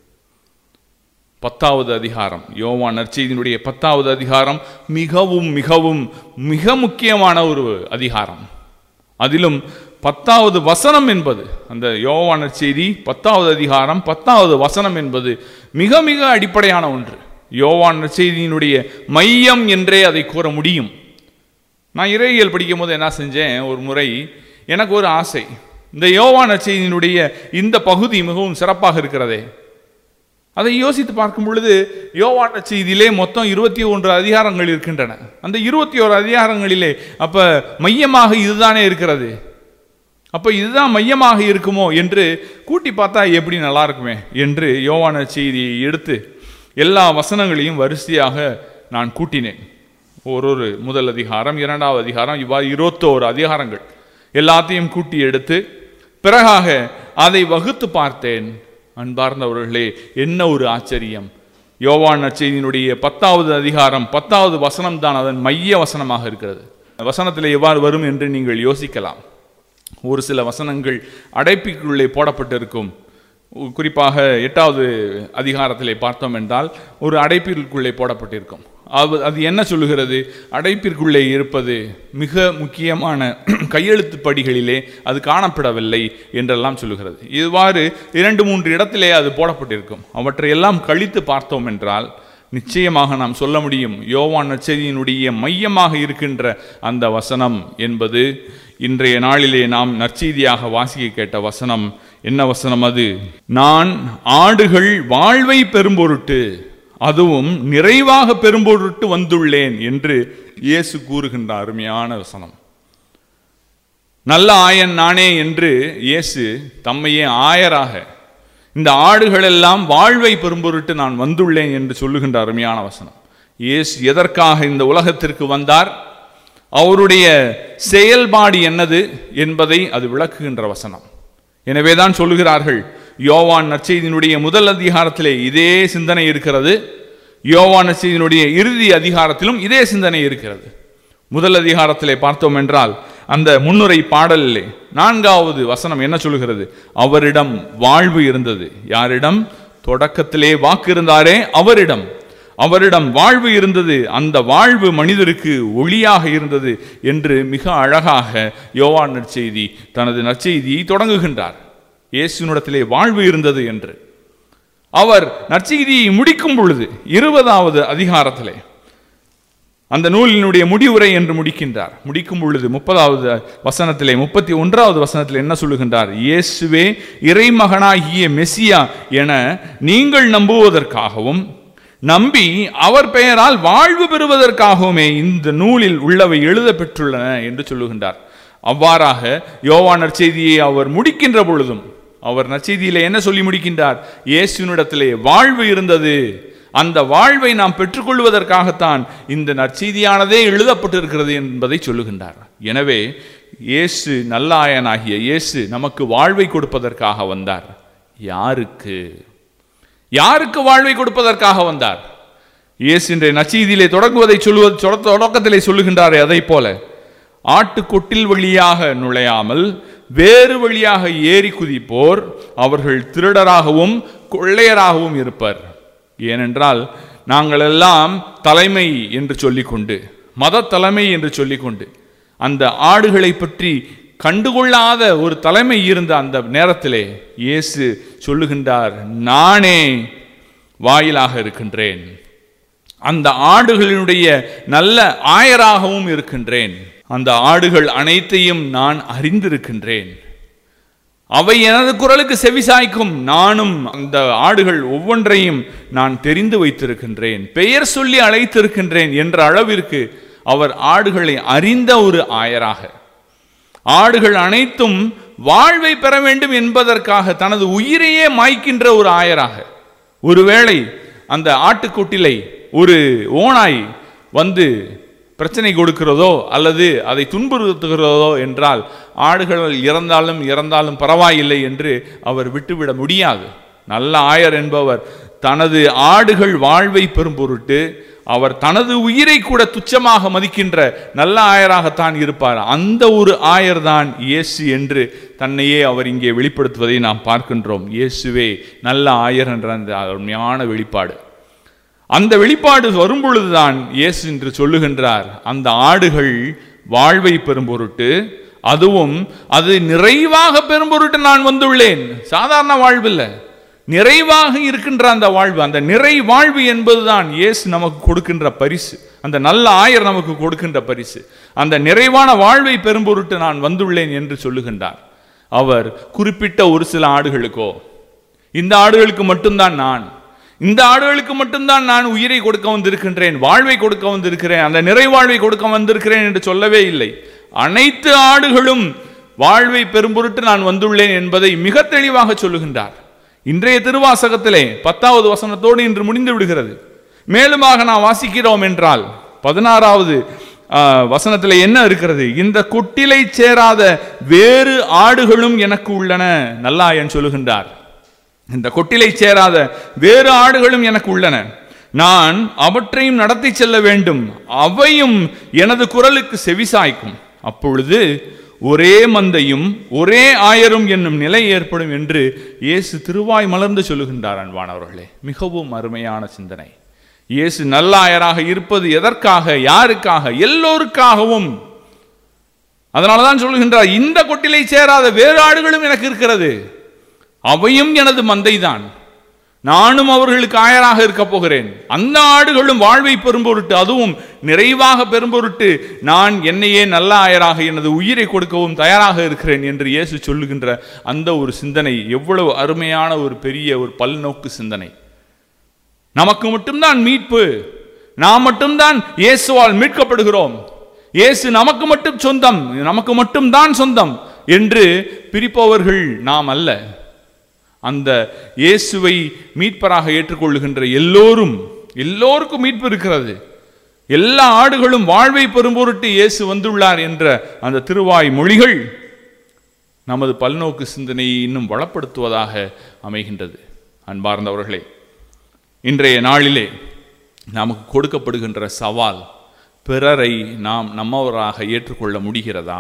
பத்தாவது அதிகாரம் யோவான் நற்செய்தியினுடைய பத்தாவது அதிகாரம் மிகவும் மிகவும் மிக முக்கியமான ஒரு அதிகாரம் அதிலும் பத்தாவது வசனம் என்பது அந்த யோவான் நற்செய்தி பத்தாவது அதிகாரம் பத்தாவது வசனம் என்பது மிக மிக அடிப்படையான ஒன்று யோவான் நற்செய்தியினுடைய மையம் என்றே அதை கூற முடியும் நான் இறையியல் படிக்கும் போது என்ன செஞ்சேன் ஒரு முறை எனக்கு ஒரு ஆசை இந்த யோவான் நற்செய்தியினுடைய இந்த பகுதி மிகவும் சிறப்பாக இருக்கிறதே அதை யோசித்து பார்க்கும் பொழுது யோவான செய்தியிலே மொத்தம் இருபத்தி ஒன்று அதிகாரங்கள் இருக்கின்றன அந்த இருபத்தி ஓரு அதிகாரங்களிலே அப்ப மையமாக இதுதானே இருக்கிறது அப்ப இதுதான் மையமாக இருக்குமோ என்று கூட்டி பார்த்தா எப்படி நல்லா இருக்குமே என்று யோவான செய்தியை எடுத்து எல்லா வசனங்களையும் வரிசையாக நான் கூட்டினேன் ஒரு ஒரு முதல் அதிகாரம் இரண்டாவது அதிகாரம் இவ்வாறு இருபத்தோரு அதிகாரங்கள் எல்லாத்தையும் கூட்டி எடுத்து பிறகாக அதை வகுத்து பார்த்தேன் அன்பார்ந்தவர்களே என்ன ஒரு ஆச்சரியம் யோவான் நற்செய்தியினுடைய பத்தாவது அதிகாரம் பத்தாவது வசனம் தான் அதன் மைய வசனமாக இருக்கிறது வசனத்தில் எவ்வாறு வரும் என்று நீங்கள் யோசிக்கலாம் ஒரு சில வசனங்கள் அடைப்பிக்குள்ளே போடப்பட்டிருக்கும் குறிப்பாக எட்டாவது அதிகாரத்திலே பார்த்தோம் என்றால் ஒரு அடைப்பிற்குள்ளே போடப்பட்டிருக்கும் அது அது என்ன சொல்லுகிறது அடைப்பிற்குள்ளே இருப்பது மிக முக்கியமான கையெழுத்து படிகளிலே அது காணப்படவில்லை என்றெல்லாம் சொல்லுகிறது இவ்வாறு இரண்டு மூன்று இடத்திலே அது போடப்பட்டிருக்கும் அவற்றையெல்லாம் கழித்து பார்த்தோம் என்றால் நிச்சயமாக நாம் சொல்ல முடியும் யோவான் நற்செய்தியினுடைய மையமாக இருக்கின்ற அந்த வசனம் என்பது இன்றைய நாளிலே நாம் நற்செய்தியாக வாசிக்க கேட்ட வசனம் என்ன வசனம் அது நான் ஆடுகள் வாழ்வை பெரும்பொருட்டு அதுவும் நிறைவாக பெரும்பொருட்டு வந்துள்ளேன் என்று இயேசு கூறுகின்ற அருமையான வசனம் நல்ல ஆயன் நானே என்று இயேசு தம்மையே ஆயராக இந்த ஆடுகளெல்லாம் வாழ்வை பெரும்பொருட்டு நான் வந்துள்ளேன் என்று சொல்லுகின்ற அருமையான வசனம் இயேசு எதற்காக இந்த உலகத்திற்கு வந்தார் அவருடைய செயல்பாடு என்னது என்பதை அது விளக்குகின்ற வசனம் எனவேதான் சொல்லுகிறார்கள் யோவான் நற்செய்தியினுடைய முதல் அதிகாரத்திலே இதே சிந்தனை இருக்கிறது யோவான் நற்செய்தியினுடைய இறுதி அதிகாரத்திலும் இதே சிந்தனை இருக்கிறது முதல் அதிகாரத்திலே பார்த்தோம் என்றால் அந்த முன்னுரை பாடலிலே நான்காவது வசனம் என்ன சொல்கிறது அவரிடம் வாழ்வு இருந்தது யாரிடம் தொடக்கத்திலே வாக்கு இருந்தாரே அவரிடம் அவரிடம் வாழ்வு இருந்தது அந்த வாழ்வு மனிதருக்கு ஒளியாக இருந்தது என்று மிக அழகாக யோவான் நற்செய்தி தனது நற்செய்தியை தொடங்குகின்றார் இயேசுனிடத்திலே வாழ்வு இருந்தது என்று அவர் நற்செய்தியை முடிக்கும் பொழுது இருபதாவது அதிகாரத்திலே அந்த நூலினுடைய முடிவுரை என்று முடிக்கின்றார் முடிக்கும் பொழுது முப்பதாவது வசனத்திலே முப்பத்தி ஒன்றாவது வசனத்தில் என்ன சொல்லுகின்றார் இயேசுவே இறைமகனாகிய மெசியா என நீங்கள் நம்புவதற்காகவும் நம்பி அவர் பெயரால் வாழ்வு பெறுவதற்காகவுமே இந்த நூலில் உள்ளவை எழுத பெற்றுள்ளன என்று சொல்லுகின்றார் அவ்வாறாக யோவான் நற்செய்தியை அவர் முடிக்கின்ற பொழுதும் அவர் நற்செய்தியிலே என்ன சொல்லி முடிக்கின்றார் இயேசுனிடத்திலே வாழ்வு இருந்தது அந்த வாழ்வை நாம் பெற்றுக்கொள்வதற்காகத்தான் இந்த நற்செய்தியானதே எழுதப்பட்டிருக்கிறது என்பதை சொல்லுகின்றார் எனவே இயேசு நல்லாயனாகிய இயேசு நமக்கு வாழ்வை கொடுப்பதற்காக வந்தார் யாருக்கு யாருக்கு வாழ்வை கொடுப்பதற்காக வந்தார் இயேசு இன்றைய நச்சீதியிலே தொடங்குவதை சொல்லுவது சொல- தொடக்கத்திலே சொல்லுகின்றாரே அதை போல ஆட்டுக்கொட்டில் வழியாக நுழையாமல் வேறு வழியாக ஏறி குதிப்போர் அவர்கள் திருடராகவும் கொள்ளையராகவும் இருப்பர் ஏனென்றால் நாங்கள் எல்லாம் தலைமை என்று சொல்லிக்கொண்டு மத தலைமை என்று சொல்லிக்கொண்டு அந்த ஆடுகளை பற்றி கண்டுகொள்ளாத ஒரு தலைமை இருந்த அந்த நேரத்திலே இயேசு சொல்லுகின்றார் நானே வாயிலாக இருக்கின்றேன் அந்த ஆடுகளினுடைய நல்ல ஆயராகவும் இருக்கின்றேன் அந்த ஆடுகள் அனைத்தையும் நான் அறிந்திருக்கின்றேன் அவை எனது குரலுக்கு செவிசாய்க்கும் நானும் அந்த ஆடுகள் ஒவ்வொன்றையும் நான் தெரிந்து வைத்திருக்கின்றேன் பெயர் சொல்லி அழைத்திருக்கின்றேன் என்ற அளவிற்கு அவர் ஆடுகளை அறிந்த ஒரு ஆயராக ஆடுகள் அனைத்தும் வாழ்வை பெற வேண்டும் என்பதற்காக தனது உயிரையே மாய்க்கின்ற ஒரு ஆயராக ஒருவேளை அந்த ஆட்டுக்குட்டிலை ஒரு ஓனாய் வந்து பிரச்சனை கொடுக்கிறதோ அல்லது அதை துன்புறுத்துகிறதோ என்றால் ஆடுகள் இறந்தாலும் இறந்தாலும் பரவாயில்லை என்று அவர் விட்டுவிட முடியாது நல்ல ஆயர் என்பவர் தனது ஆடுகள் வாழ்வை பெறும் பொருட்டு அவர் தனது உயிரை கூட துச்சமாக மதிக்கின்ற நல்ல ஆயராகத்தான் இருப்பார் அந்த ஒரு ஆயர் தான் இயேசு என்று தன்னையே அவர் இங்கே வெளிப்படுத்துவதை நாம் பார்க்கின்றோம் இயேசுவே நல்ல ஆயர் என்ற அந்த அருமையான வெளிப்பாடு அந்த வெளிப்பாடு வரும் பொழுதுதான் இயேசு என்று சொல்லுகின்றார் அந்த ஆடுகள் வாழ்வை பெறும் பொருட்டு அதுவும் அது நிறைவாக பெறும் பொருட்டு நான் வந்துள்ளேன் சாதாரண வாழ்வில்லை நிறைவாக இருக்கின்ற அந்த வாழ்வு அந்த நிறை வாழ்வு என்பதுதான் இயேசு நமக்கு கொடுக்கின்ற பரிசு அந்த நல்ல ஆயர் நமக்கு கொடுக்கின்ற பரிசு அந்த நிறைவான வாழ்வை பெறும் பொருட்டு நான் வந்துள்ளேன் என்று சொல்லுகின்றார் அவர் குறிப்பிட்ட ஒரு சில ஆடுகளுக்கோ இந்த ஆடுகளுக்கு மட்டும்தான் நான் இந்த ஆடுகளுக்கு மட்டும்தான் நான் உயிரை கொடுக்க வந்திருக்கின்றேன் வாழ்வை கொடுக்க வந்திருக்கிறேன் அந்த நிறைவாழ்வை கொடுக்க வந்திருக்கிறேன் என்று சொல்லவே இல்லை அனைத்து ஆடுகளும் வாழ்வை பெறும் பொருட்டு நான் வந்துள்ளேன் என்பதை மிக தெளிவாக சொல்லுகின்றார் இன்றைய திருவாசகத்திலே பத்தாவது வசனத்தோடு இன்று முடிந்து விடுகிறது மேலுமாக நான் வாசிக்கிறோம் என்றால் பதினாறாவது வசனத்தில் என்ன இருக்கிறது இந்த கொட்டிலை சேராத வேறு ஆடுகளும் எனக்கு உள்ளன நல்லாயன் சொல்லுகின்றார் இந்த கொட்டிலை சேராத வேறு ஆடுகளும் எனக்கு உள்ளன நான் அவற்றையும் நடத்தி செல்ல வேண்டும் அவையும் எனது குரலுக்கு செவிசாய்க்கும் அப்பொழுது ஒரே மந்தையும் ஒரே ஆயரும் என்னும் நிலை ஏற்படும் என்று இயேசு திருவாய் மலர்ந்து சொல்லுகின்றார் அன்பானவர்களே மிகவும் அருமையான சிந்தனை இயேசு நல்லாயராக இருப்பது எதற்காக யாருக்காக எல்லோருக்காகவும் அதனாலதான் சொல்லுகின்றார் இந்த கொட்டிலை சேராத வேறு ஆடுகளும் எனக்கு இருக்கிறது அவையும் எனது மந்தைதான் நானும் அவர்களுக்கு ஆயராக இருக்க போகிறேன் அந்த ஆடுகளும் வாழ்வை பெறும் பொருட்டு அதுவும் நிறைவாக பெறும் பொருட்டு நான் என்னையே நல்ல ஆயராக எனது உயிரை கொடுக்கவும் தயாராக இருக்கிறேன் என்று இயேசு சொல்லுகின்ற அந்த ஒரு சிந்தனை எவ்வளவு அருமையான ஒரு பெரிய ஒரு பல்நோக்கு சிந்தனை நமக்கு மட்டும்தான் மீட்பு நாம் மட்டும்தான் இயேசுவால் மீட்கப்படுகிறோம் இயேசு நமக்கு மட்டும் சொந்தம் நமக்கு மட்டும்தான் சொந்தம் என்று பிரிப்பவர்கள் நாம் அல்ல அந்த இயேசுவை மீட்பராக ஏற்றுக்கொள்ளுகின்ற எல்லோரும் எல்லோருக்கும் மீட்பு இருக்கிறது எல்லா ஆடுகளும் வாழ்வை பெறும் பொருட்டு இயேசு வந்துள்ளார் என்ற அந்த திருவாய் மொழிகள் நமது பல்நோக்கு சிந்தனையை இன்னும் வளப்படுத்துவதாக அமைகின்றது அன்பார்ந்தவர்களே இன்றைய நாளிலே நமக்கு கொடுக்கப்படுகின்ற சவால் பிறரை நாம் நம்மவராக ஏற்றுக்கொள்ள முடிகிறதா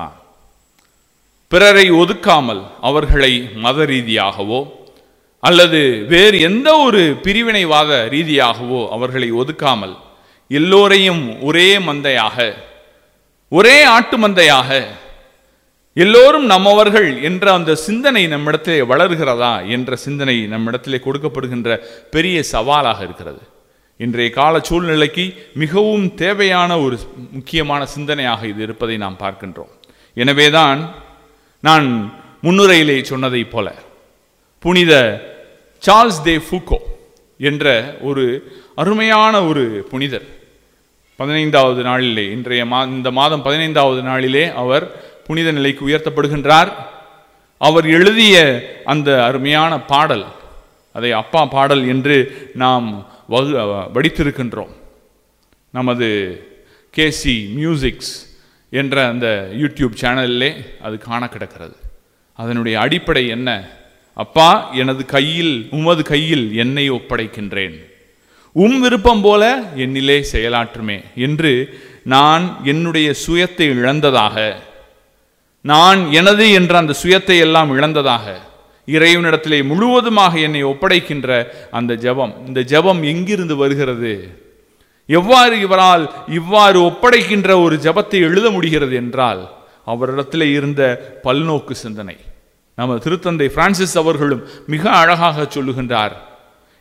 பிறரை ஒதுக்காமல் அவர்களை மத ரீதியாகவோ அல்லது வேறு எந்த ஒரு பிரிவினைவாத ரீதியாகவோ அவர்களை ஒதுக்காமல் எல்லோரையும் ஒரே மந்தையாக ஒரே ஆட்டு மந்தையாக எல்லோரும் நம்மவர்கள் என்ற அந்த சிந்தனை நம்மிடத்திலே வளர்கிறதா என்ற சிந்தனை நம்மிடத்திலே கொடுக்கப்படுகின்ற பெரிய சவாலாக இருக்கிறது இன்றைய கால சூழ்நிலைக்கு மிகவும் தேவையான ஒரு முக்கியமான சிந்தனையாக இது இருப்பதை நாம் பார்க்கின்றோம் எனவேதான் நான் முன்னுரையிலே சொன்னதைப் போல புனித சார்ல்ஸ் தே ஃபூக்கோ என்ற ஒரு அருமையான ஒரு புனிதர் பதினைந்தாவது நாளிலே இன்றைய மா இந்த மாதம் பதினைந்தாவது நாளிலே அவர் புனித நிலைக்கு உயர்த்தப்படுகின்றார் அவர் எழுதிய அந்த அருமையான பாடல் அதை அப்பா பாடல் என்று நாம் வகு வடித்திருக்கின்றோம் நமது கேசி மியூசிக்ஸ் என்ற அந்த யூடியூப் சேனலிலே அது காண கிடக்கிறது அதனுடைய அடிப்படை என்ன அப்பா எனது கையில் உமது கையில் என்னை ஒப்படைக்கின்றேன் உம் விருப்பம் போல என்னிலே செயலாற்றுமே என்று நான் என்னுடைய சுயத்தை இழந்ததாக நான் எனது என்ற அந்த சுயத்தை எல்லாம் இழந்ததாக இறைவனிடத்திலே முழுவதுமாக என்னை ஒப்படைக்கின்ற அந்த ஜெபம் இந்த ஜெபம் எங்கிருந்து வருகிறது எவ்வாறு இவரால் இவ்வாறு ஒப்படைக்கின்ற ஒரு ஜெபத்தை எழுத முடிகிறது என்றால் அவரிடத்திலே இருந்த பல்நோக்கு சிந்தனை நமது திருத்தந்தை பிரான்சிஸ் அவர்களும் மிக அழகாக சொல்லுகின்றார்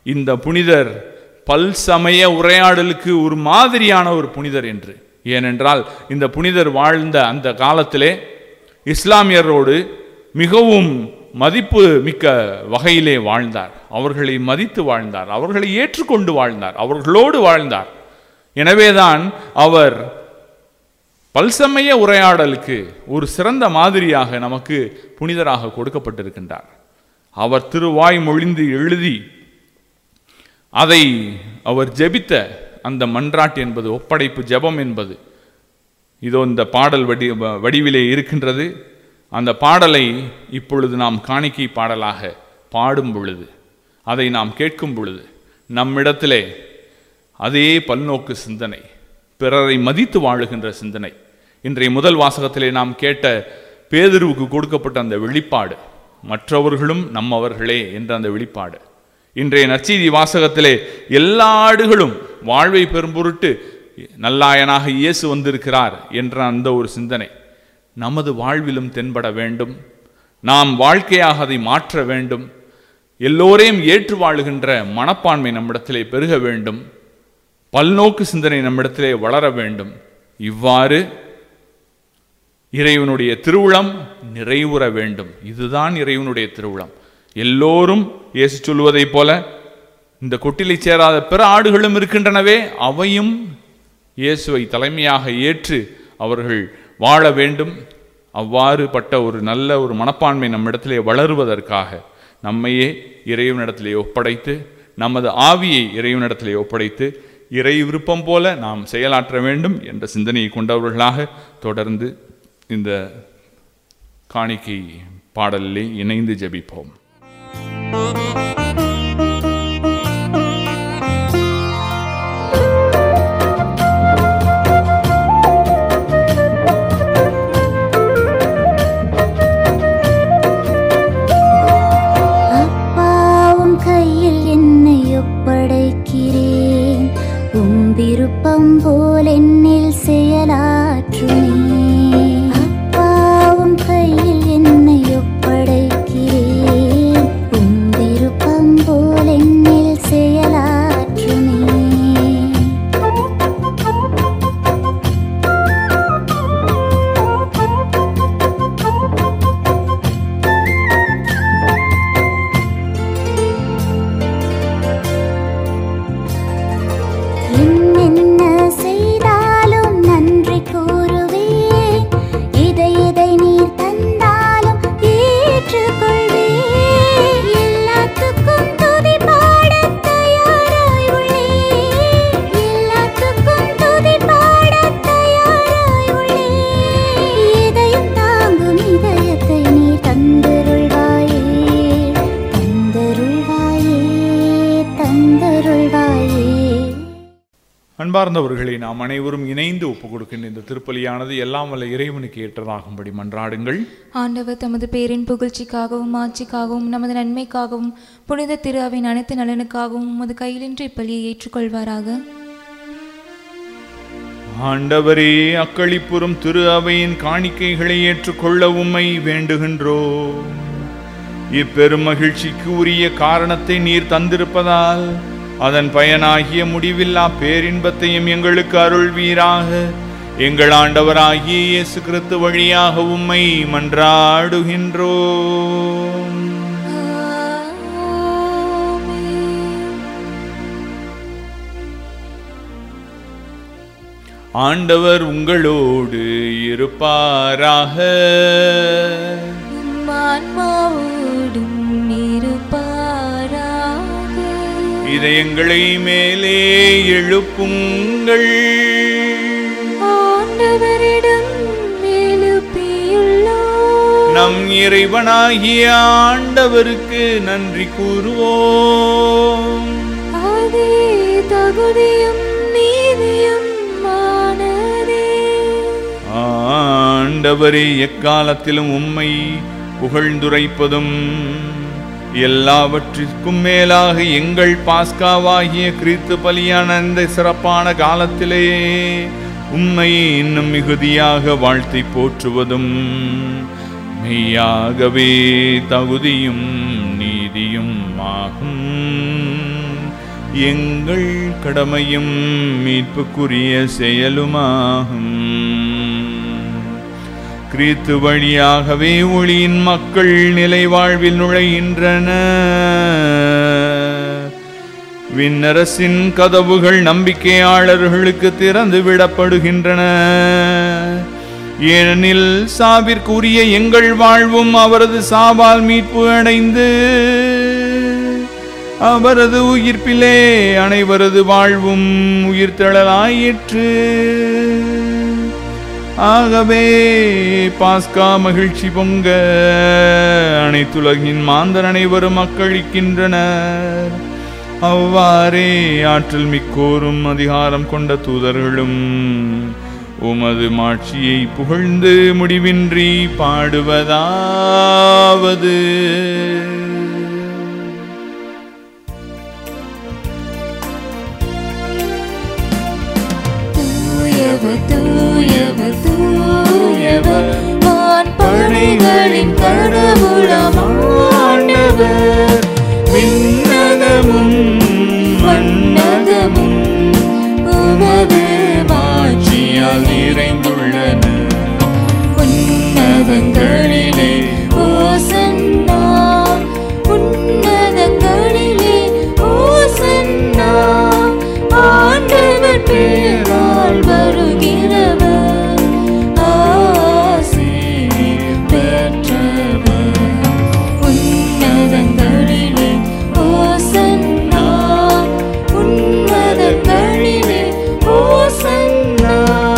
இந்த புனிதர் பல்சமய உரையாடலுக்கு ஒரு மாதிரியான ஒரு புனிதர் என்று ஏனென்றால் இந்த புனிதர் வாழ்ந்த அந்த காலத்திலே இஸ்லாமியரோடு மிகவும் மதிப்பு மிக்க வகையிலே வாழ்ந்தார் அவர்களை மதித்து வாழ்ந்தார் அவர்களை ஏற்றுக்கொண்டு வாழ்ந்தார் அவர்களோடு வாழ்ந்தார் எனவேதான் அவர் பல்சமய உரையாடலுக்கு ஒரு சிறந்த மாதிரியாக நமக்கு புனிதராக கொடுக்கப்பட்டிருக்கின்றார் அவர் திருவாய் மொழிந்து எழுதி அதை அவர் ஜெபித்த அந்த மன்றாட்டு என்பது ஒப்படைப்பு ஜெபம் என்பது இதோ இந்த பாடல் வடி வ- வடிவிலே இருக்கின்றது அந்த பாடலை இப்பொழுது நாம் காணிக்கை பாடலாக பாடும் பொழுது அதை நாம் கேட்கும் பொழுது நம்மிடத்திலே அதே பல்நோக்கு சிந்தனை பிறரை மதித்து வாழுகின்ற சிந்தனை இன்றைய முதல் வாசகத்திலே நாம் கேட்ட பேதுருவுக்கு கொடுக்கப்பட்ட அந்த வெளிப்பாடு மற்றவர்களும் நம்மவர்களே என்ற அந்த வெளிப்பாடு இன்றைய நற்செய்தி வாசகத்திலே எல்லா ஆடுகளும் வாழ்வை பெறும் பொருட்டு நல்லாயனாக இயேசு வந்திருக்கிறார் என்ற அந்த ஒரு சிந்தனை நமது வாழ்விலும் தென்பட வேண்டும் நாம் வாழ்க்கையாக அதை மாற்ற வேண்டும் எல்லோரையும் ஏற்று வாழுகின்ற மனப்பான்மை நம்மிடத்திலே பெருக வேண்டும் பல்நோக்கு சிந்தனை நம்மிடத்திலே வளர வேண்டும் இவ்வாறு இறைவனுடைய திருவுளம் நிறைவுற வேண்டும் இதுதான் இறைவனுடைய திருவுளம் எல்லோரும் இயேசு சொல்வதைப் போல இந்த கொட்டிலை சேராத பிற ஆடுகளும் இருக்கின்றனவே அவையும் இயேசுவை தலைமையாக ஏற்று அவர்கள் வாழ வேண்டும் அவ்வாறு பட்ட ஒரு நல்ல ஒரு மனப்பான்மை நம்மிடத்திலே வளருவதற்காக நம்மையே இறைவனிடத்திலே ஒப்படைத்து நமது ஆவியை இறைவனிடத்திலே ஒப்படைத்து இறை விருப்பம் போல நாம் செயலாற்ற வேண்டும் என்ற சிந்தனையை கொண்டவர்களாக தொடர்ந்து இந்த காணிக்கை பாடலிலே இணைந்து ஜெபிப்போம் அப்பாவும் கையில் என்னை ஒப்படைக்கிறேன் உம் விருப்பம் போல் என்னில் செயலாற்றுமே அப்பாவும் கையில் என்னை ஒப்படைக்கிறேன் உம் விருப்பம் போல் என்னில் செயலாற்றுமே என்னென்ன செய்தாலும் நன்றி கூறுவேன் இதை இதை நீர் தந்தாலும் ஏற்றுக்கொள்வேன் எல்லாத்துக்கும் துதி பாடத் தயாராய் உள்ளேன் எல்லாத்துக்கும் துதி பாடத் தயாராய் உள்ளேன் இதயம் தாங்கும் இதயத்தை நீர் தந்தருள்வாயே தந்தருள்வாயே தந்தருள்வாயே அன்பார்ந்தவர்களை நாம் அனைவரும் இணைந்து ஒப்புக் கொடுக்கின்ற இந்த திருப்பலியானது எல்லாம் வல்ல இறைவனுக்கு ஏற்றதாகும்படி மன்றாடுங்கள் ஆண்டவர் தமது பேரின் புகழ்ச்சிக்காகவும் ஆட்சிக்காகவும் நமது நன்மைக்காகவும் புனித திரு அவையின் அனைத்து நலனுக்காகவும் உமது கையிலின்றி இப்பலியை ஏற்றுக்கொள்வாராக ஆண்டவரே அக்களிப்புறும் திரு அவையின் காணிக்கைகளை ஏற்றுக்கொள்ள உம்மை வேண்டுகின்றோம் இப்பெரும் மகிழ்ச்சிக்கு உரிய காரணத்தை நீர் தந்திருப்பதால் அதன் பயனாகிய முடிவில்லா பேரின்பத்தையும் எங்களுக்கு அருள்வீராக எங்கள் ஆண்டவராகிய இயேசு கிறிஸ்து வழியாக உம்மை மன்றாடுகின்றோம் ஆண்டவர் உங்களோடு இருப்பாராக உம் ஆன்மாவோடும் இருப்பாராக இதயங்களை மேலே எழுப்புங்கள் ஆண்டவரிடம் எழுப்பியுள்ளோம் நம் இறைவனாகிய ஆண்டவருக்கு நன்றி கூறுவோம் அதே தகுதியும் நீதியும் மானதே ஆண்டவரே எக்காலத்திலும் உம்மை புகழ்ந்துரைப்பதும் எல்லாவற்றிற்கும் மேலாக எங்கள் பாஸ்காவாகிய கிறித்து பலியான இந்த சிறப்பான காலத்திலே உம்மை இன்னும் மிகுதியாக வாழ்த்தி போற்றுவதும் மெய்யாகவே தகுதியும் நீதியும் ஆகும் எங்கள் கடமையும் மீட்புக்குரிய செயலுமாகும் கிறித்து வழியாகவே ஒளியின் மக்கள் நிலை வாழ்வில் நுழைகின்றனர் விண்ணரசின் கதவுகள் நம்பிக்கையாளர்களுக்கு திறந்து விடப்படுகின்றன ஏனெனில் சாவிற்குரிய எங்கள் வாழ்வும் அவரது சாவால் மீட்பு அடைந்து அவரது உயிர்ப்பிலே அனைவரது வாழ்வும் உயிர்த்தெழலாயிற்று ஆகவே பாஸ்கா மகிழ்ச்சி பொங்க அனைத்துலகின் மாந்தர் அனைவரும் மக்களிக்கின்றனர் அவ்வாறே ஆற்றல் மிக்கோரும் அதிகாரம் கொண்ட தூதர்களும் உமது மாட்சியை புகழ்ந்து முடிவின்றி பாடுவதாவது தூயவர் தூயவர் தூயவர் வான் படைகளின் கடவுளம் ஆண்டவர் விண்ணகமும் மண்ணகமும் உமது மாட்சியால் நிறைந்துள்ளன உன்னதங்களிலே ஓசன்னா உன்னதங்களிலே ஓசன்னா ஆண்டவர் பேரால் வருகிறவர் ஆசி பெற்றவர் உன்னதங்களிலே ஓசன்னா உன்னதங்களிலே ஓசன்னா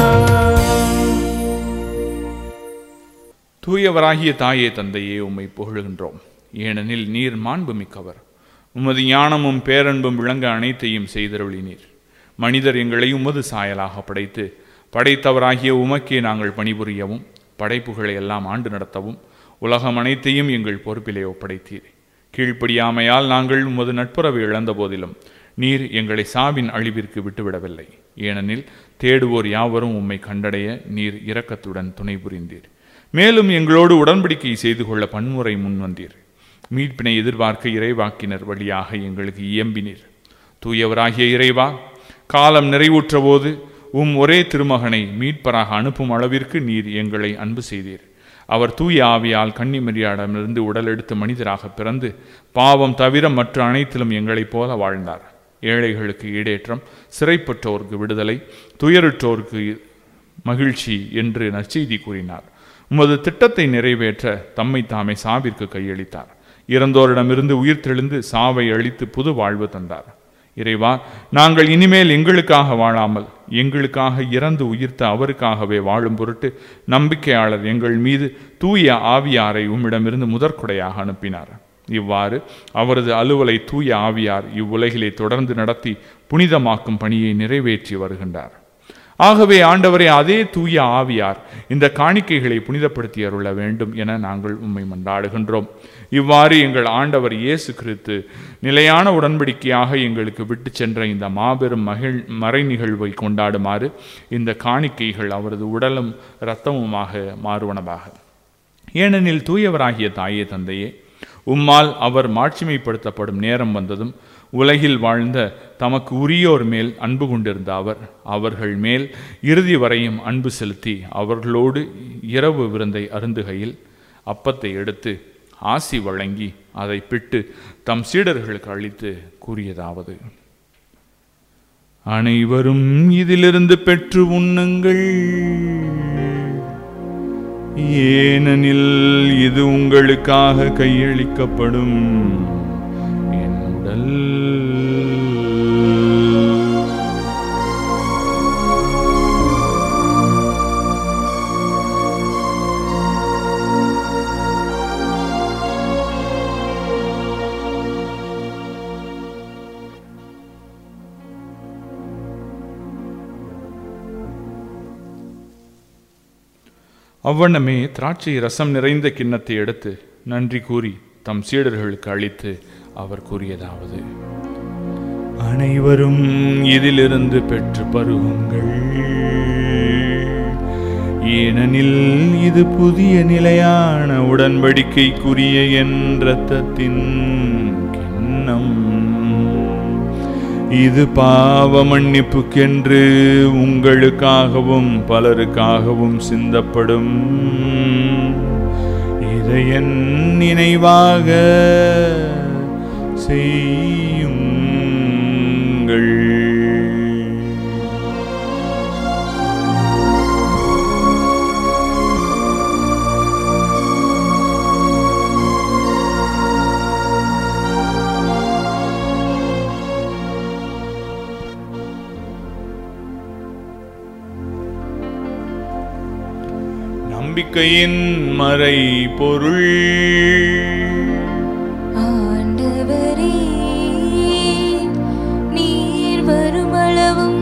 தூயவராகிய தாயே தந்தையே உம்மை புகழுகின்றோம் ஏனெனில் நீர் மாண்பு மிக்கவர் உமது ஞானமும் பேரன்பும் விளங்க அனைத்தையும் செய்தருளினீர் மனிதர் எங்களை உமது சாயலாக படைத்து படைத்தவராகிய உமக்கே நாங்கள் பணிபுரியவும் படைப்புகளை எல்லாம் ஆண்டு நடத்தவும் உலகம் அனைத்தையும் எங்கள் பொறுப்பிலே ஒப்படைத்தீர் கீழ்ப்படியாமையால் நாங்கள் உமது நட்புறவை இழந்த போதிலும் நீர் எங்களை சாவின் அழிவிற்கு விட்டுவிடவில்லை ஏனெனில் தேடுவோர் யாவரும் உம்மை கண்டடைய நீர் இரக்கத்துடன் துணை புரிந்தீர் மேலும் எங்களோடு உடன்படிக்கை செய்து கொள்ள பன்முறை முன்வந்தீர் மீட்பினை எதிர்பார்க்க இறைவாக்கினர் வழியாக எங்களுக்கு இயம்பினீர் தூயவராகிய இறைவா காலம் நிறைவுற்ற போது உம் ஒரே திருமகனை மீட்பராக அனுப்பும் அளவிற்கு நீர் எங்களை அன்பு செய்தீர் அவர் தூய ஆவியால் கன்னிமரியாடமிருந்து உடலெடுத்து மனிதராக பிறந்து பாவம் தவிர மற்ற அனைத்திலும் எங்களைப் போல வாழ்ந்தார் ஏழைகளுக்கு ஈடேற்றம் சிறைப்பற்றோருக்கு விடுதலை துயருற்றோருக்கு மகிழ்ச்சி என்று நற்செய்தி கூறினார் உமது திட்டத்தை நிறைவேற்ற தம்மை தாமே சாவிற்கு கையளித்தார் இறந்தோரிடமிருந்து உயிர் தெளிந்து சாவை அழித்து புது வாழ்வு தந்தார் இறைவா நாங்கள் இனிமேல் எங்களுக்காக வாழாமல் எங்களுக்காக இறந்து உயிர்த்த அவருக்காகவே வாழும் பொருட்டு நம்பிக்கையாளர் எங்கள் மீது தூய ஆவியாரை உம்மிடமிருந்து முதற்கொடையாக அனுப்பினார் இவ்வாறு அவரது அலுவலை தூய ஆவியார் இவ்வுலகிலே தொடர்ந்து நடத்தி புனிதமாக்கும் பணியை நிறைவேற்றி வருகின்றார் ஆகவே ஆண்டவரே அதே தூய ஆவியார் இந்த காணிக்கைகளை புனிதப்படுத்தி அருள வேண்டும் என நாங்கள் உம்மை மன்றாடுகின்றோம் இவ்வாறு எங்கள் ஆண்டவர் இயேசு கிறிஸ்து நிலையான உடன்படிக்கையாக எங்களுக்கு விட்டு சென்ற இந்த மாபெரும் மகிழ் மறை நிகழ்வை கொண்டாடுமாறு இந்த காணிக்கைகள் அவரது உடலும் இரத்தமுமாக மாறுவனவாக ஏனெனில் தூயவராகிய தாயே தந்தையே உம்மால் அவர் மாட்சிமைப்படுத்தப்படும் நேரம் வந்ததும் உலகில் வாழ்ந்த தமக்கு உரியோர் மேல் அன்பு கொண்டிருந்த அவர் அவர்கள் மேல் இறுதி வரையும் அன்பு செலுத்தி அவர்களோடு இரவு விருந்தை அருந்துகையில் அப்பத்தை எடுத்து ஆசி வழங்கி அதை பிட்டு தம் சீடர்களுக்கு அளித்து கூறியதாவது அனைவரும் இதிலிருந்து பெற்று உண்ணுங்கள் ஏனெனில் இது உங்களுக்காக கையளிக்கப்படும் என் உடல் அவ்வண்ணமே திராட்சை ரசம் நிறைந்த கிண்ணத்தை எடுத்து நன்றி கூறி தம் சீடர்களுக்கு அளித்து அவர் கூறியதாவது அனைவரும் இதிலிருந்து பெற்று பருகுங்கள் ஏனெனில் இது புதிய நிலையான உடன்படிக்கைக்குரிய என் இரத்தத்தின் கிண்ணம் இது பாவ மன்னிப்புக்கென்று உங்களுக்காகவும் பலருக்காகவும் சிந்தப்படும் இதை என் நினைவாக செய்யுங்கள் நம்பிக்கையின் மறை பொருள் ஆண்டவரே நீர் வருமளவும்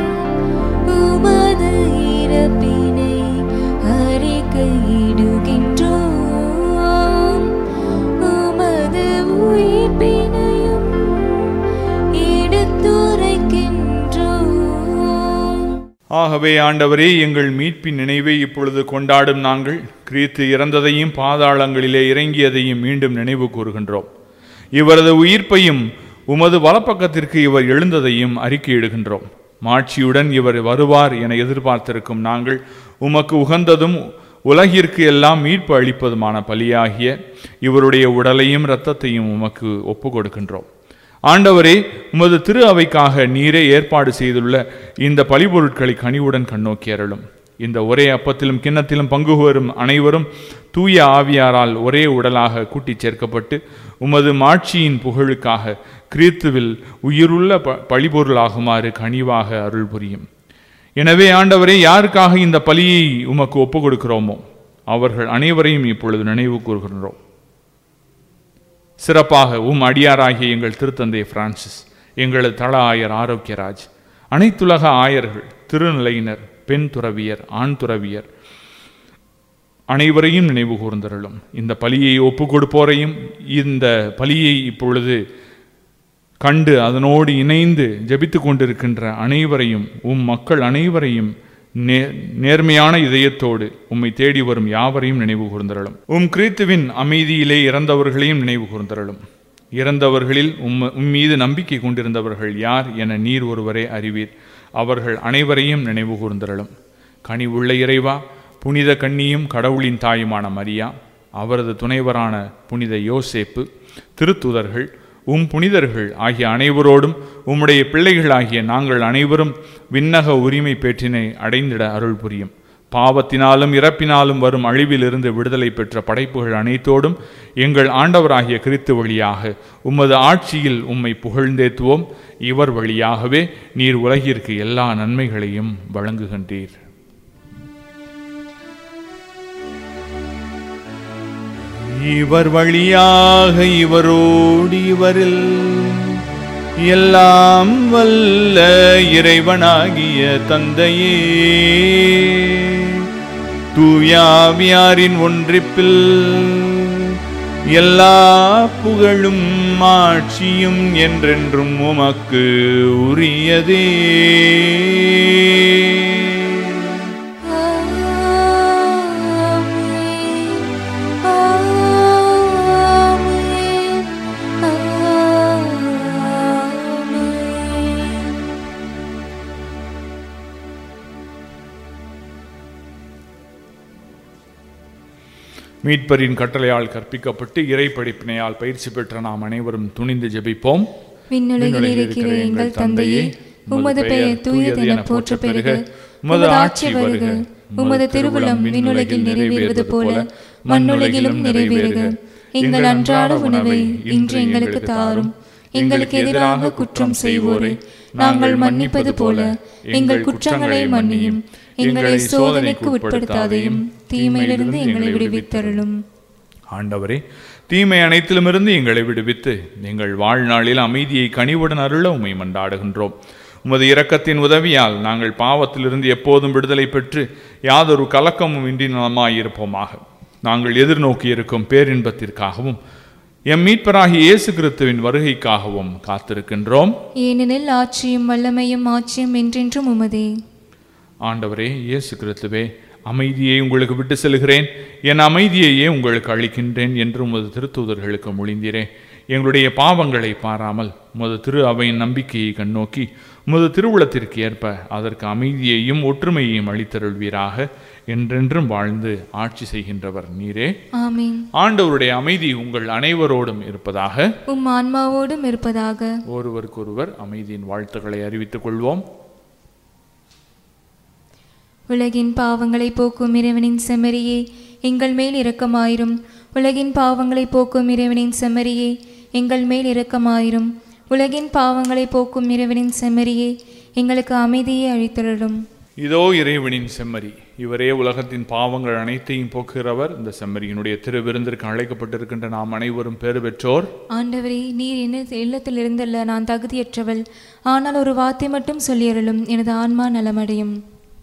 உமது இறப்பினை அறிக்கையிடுகின்றோம் உமது உயிர்ப்பினையும் எடுத்துரைக்கின்றோம் ஆகவே ஆண்டவரே எங்கள் மீட்பின் நினைவை இப்பொழுது கொண்டாடும் நாங்கள் கிறித்து இறந்ததையும் பாதாளங்களிலே இறங்கியதையும் மீண்டும் நினைவு கூறுகின்றோம் இவரது உயிர்ப்பையும் உமது வலப்பக்கத்திற்கு இவர் எழுந்ததையும் அறிக்கையிடுகின்றோம் மாட்சியுடன் இவர் வருவார் என எதிர்பார்த்திருக்கும் நாங்கள் உமக்கு உகந்ததும் உலகிற்கு எல்லாம் மீட்பு அளிப்பதுமான பலியாகிய இவருடைய உடலையும் இரத்தத்தையும் உமக்கு ஒப்பு கொடுக்கின்றோம் ஆண்டவரே உமது திரு அவைக்காக நீரே ஏற்பாடு செய்துள்ள இந்த பலிபொருட்களை கனிவுடன் கண்ணோக்கி அருளும் இந்த ஒரே அப்பத்திலும் கிண்ணத்திலும் பங்கு வரும் அனைவரும் தூய ஆவியாரால் ஒரே உடலாக கூட்டிச் சேர்க்கப்பட்டு உமது மாட்சியின் புகழுக்காக கிறித்துவில் உயிருள்ள ப பழிபொருளாகுமாறு கனிவாக அருள் புரியும் எனவே ஆண்டவரே யாருக்காக இந்த பலியை உமக்கு ஒப்பு கொடுக்கிறோமோ அவர்கள் அனைவரையும் இப்பொழுது நினைவு கூறுகின்றோம் சிறப்பாக உம் அடியாராகிய எங்கள் திருத்தந்தை பிரான்சிஸ் எங்களது தள ஆயர் ஆரோக்கியராஜ் அனைத்துலக ஆயர்கள் திருநிலையினர் பெண் துறவியர் ஆண் துறவியர் அனைவரையும் நினைவு கூர்ந்தருளும் இந்த பலியை ஒப்பு கொடுப்போரையும் இந்த பலியை இப்பொழுது கண்டு அதனோடு இணைந்து ஜெபித்து கொண்டிருக்கின்ற அனைவரையும் உம் மக்கள் அனைவரையும் நே நேர்மையான இதயத்தோடு உம்மை தேடி வரும் யாவரையும் நினைவு கூர்ந்தருளும் உம் கிறித்துவின் அமைதியிலே இறந்தவர்களையும் நினைவு கூர்ந்தருளும் இறந்தவர்களில் உம் உம் மீது நம்பிக்கை கொண்டிருந்தவர்கள் யார் என நீர் ஒருவரே அறிவீர் அவர்கள் அனைவரையும் நினைவு கூர்ந்தருளும் கனிவுள்ள இறைவா புனித கன்னியும் கடவுளின் தாயுமான மரியா அவரது துணைவரான புனித யோசேப்பு திருத்துதர்கள் உம் புனிதர்கள் ஆகிய அனைவரோடும் உம்முடைய பிள்ளைகள் ஆகிய நாங்கள் அனைவரும் விண்ணக உரிமை பேற்றினை அடைந்திட அருள் புரியும் பாவத்தினாலும் இறப்பினாலும் வரும் அழிவிலிருந்து விடுதலை பெற்ற படைப்புகள் அனைத்தோடும் எங்கள் ஆண்டவராகிய கிறித்து வழியாக உமது ஆட்சியில் உம்மை புகழ்ந்தேத்துவோம் இவர் வழியாகவே நீர் உலகிற்கு எல்லா நன்மைகளையும் வழங்குகின்றீர் இவர் வழியாக இவரோடு இவரில் எல்லாம் வல்ல இறைவனாகிய தந்தையே தூயாவியாரின் ஒன்றிப்பில் எல்லா புகழும் ஆட்சியும் என்றென்றும் உமக்கு உரியதே மீட்பரின் கட்டளையால் கற்பிக்கப்பட்டு இறை படிப்பினையால் பயிற்சி பெற்ற நாம் அனைவரும் துணிந்து ஜெபிப்போம் விண்ணுலகில் இருக்கிற எங்கள் தந்தையே உமது பெயர் தூயது என போற்ற பெருக உமது ஆட்சி வருக உமது திருவுளம் விண்ணுலகில் நிறைவேறுவது போல மண்ணுலகிலும் நிறைவேறுக எங்கள் அன்றாட உணவை இன்று எங்களுக்கு தாரும் எங்களுக்கு எதிராக குற்றம் செய்வோரை நாங்கள் மன்னிப்பது போல எங்கள் குற்றங்களை மன்னியும் எங்களை சோதனைக்கு உட்படுத்தாதையும் தீமையிலிருந்து எங்களை விடுவித்தருளும் ஆண்டவரே தீமை அனைத்திலுமிருந்து எங்களை விடுவித்து எங்கள் வாழ்நாளில் அமைதியை கனிவுடன் அருள உமை மன்றாடுகின்றோம் உமது இரக்கத்தின் உதவியால் நாங்கள் பாவத்திலிருந்து எப்போதும் விடுதலை பெற்று யாதொரு கலக்கமும் இன்றி நலமாயிருப்போமாக நாங்கள் எதிர்நோக்கி இருக்கும் பேரின்பத்திற்காகவும் எம் மீட்பராகிய இயேசு கிறிஸ்துவின் வருகைக்காகவும் காத்திருக்கின்றோம் ஏனெனில் ஆட்சியும் வல்லமையும் ஆட்சியும் என்றென்றும் உமதே ஆண்டவரே இயேசு கிறிஸ்துவே அமைதியை உங்களுக்கு விட்டு செல்கிறேன் என் அமைதியையே உங்களுக்கு அளிக்கின்றேன் என்று உமது திருத்தூதர்களுக்கு மொழிந்தீரே எங்களுடைய பாவங்களை பாராமல் உமது திரு அவையின் நம்பிக்கையை கண்ணோக்கி உமது திருவுளத்திற்கு ஏற்ப அதற்கு அமைதியையும் ஒற்றுமையையும் அளித்தருள்வீராக என்றென்றும் வாழ்ந்து ஆட்சி செய்கின்றவர் நீரே ஆமீன் ஆண்டவருடைய அமைதி உங்கள் அனைவரோடும் இருப்பதாக உம் ஆன்மாவோடும் இருப்பதாக ஒருவருக்கொருவர் அமைதியின் வாழ்த்துக்களை அறிவித்துக் கொள்வோம் உலகின் பாவங்களை போக்கும் இறைவனின் செம்மறியே எங்கள் மேல் இரக்கமாயிரும் உலகின் பாவங்களை போக்கும் இறைவனின் செம்மறியே எங்கள் மேல் இரக்கமாயிரும் உலகின் பாவங்களை போக்கும் இறைவனின் செம்மறியே எங்களுக்கு அமைதியை அளித்தருளும் இதோ இறைவனின் செம்மறி இவரே உலகத்தின் பாவங்கள் அனைத்தையும் போக்குகிறவர் இந்த செம்மறியினுடைய திருவிருந்திற்கு அழைக்கப்பட்டிருக்கின்ற நாம் அனைவரும் பேறு பெற்றோர் ஆண்டவரே நீர் என்ன இல்லத்தில் இருந்தல்ல நான் தகுதியற்றவள் ஆனால் ஒரு வார்த்தை மட்டும் சொல்லியருளும் எனது ஆன்மா நலமடையும்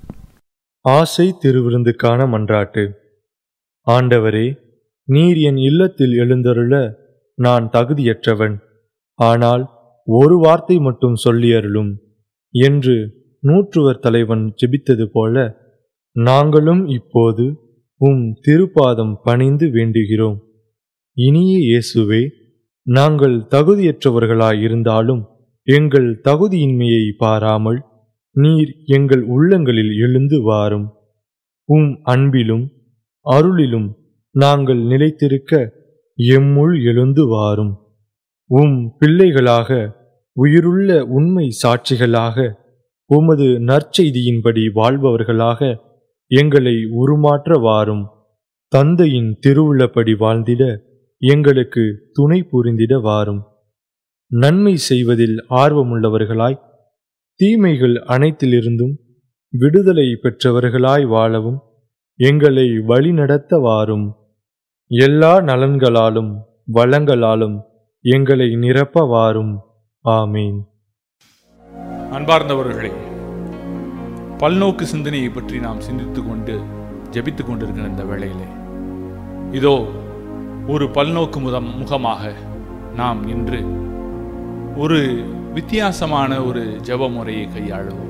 ஆசை திருவிருந்துக்கான மன்றாட்டு ஆண்டவரே நீர் என் இல்லத்தில் எழுந்தருள நான் தகுதியற்றவன் ஆனால் ஒரு வார்த்தை மட்டும் சொல்லியருளும் என்று நூற்றுவர் தலைவன் ஜெபித்தது போல நாங்களும் இப்போது உம் திருப்பாதம் பணிந்து வேண்டுகிறோம் இனிய இயேசுவே நாங்கள் தகுதியற்றவர்களாயிருந்தாலும் எங்கள் தகுதியின்மையை பாராமல் நீர் எங்கள் உள்ளங்களில் எழுந்து வாரும் உம் அன்பிலும் அருளிலும் நாங்கள் நிலைத்திருக்க எம்முள் எழுந்து வாரும் உம் பிள்ளைகளாக உயிருள்ள உண்மை சாட்சிகளாக உமது நற்செய்தியின்படி வாழ்பவர்களாக எங்களை உருமாற்ற வாரும் தந்தையின் திருவுள்ளப்படி வாழ்ந்திட எங்களுக்கு துணை புரிந்திட வாரும் நன்மை செய்வதில் ஆர்வமுள்ளவர்களாய் தீமைகள் அனைத்திலிருந்தும் விடுதலை பெற்றவர்களாய் வாழவும் எங்களை வழிநடத்த வாரும் எல்லா நலன்களாலும் வளங்களாலும் எங்களை நிரப்ப வாரும் ஆமீன் அன்பார்ந்தவர்களே பல்நோக்கு சிந்தனையை பற்றி நாம் சிந்தித்துக் கொண்டு ஜெபித்துக் கொண்டிருக்கிற இந்த வேளையிலே இதோ ஒரு பல்நோக்கு முதம் முகமாக நாம் இன்று ஒரு வித்தியாசமான ஒரு ஜெப முறையை கையாளுவோம்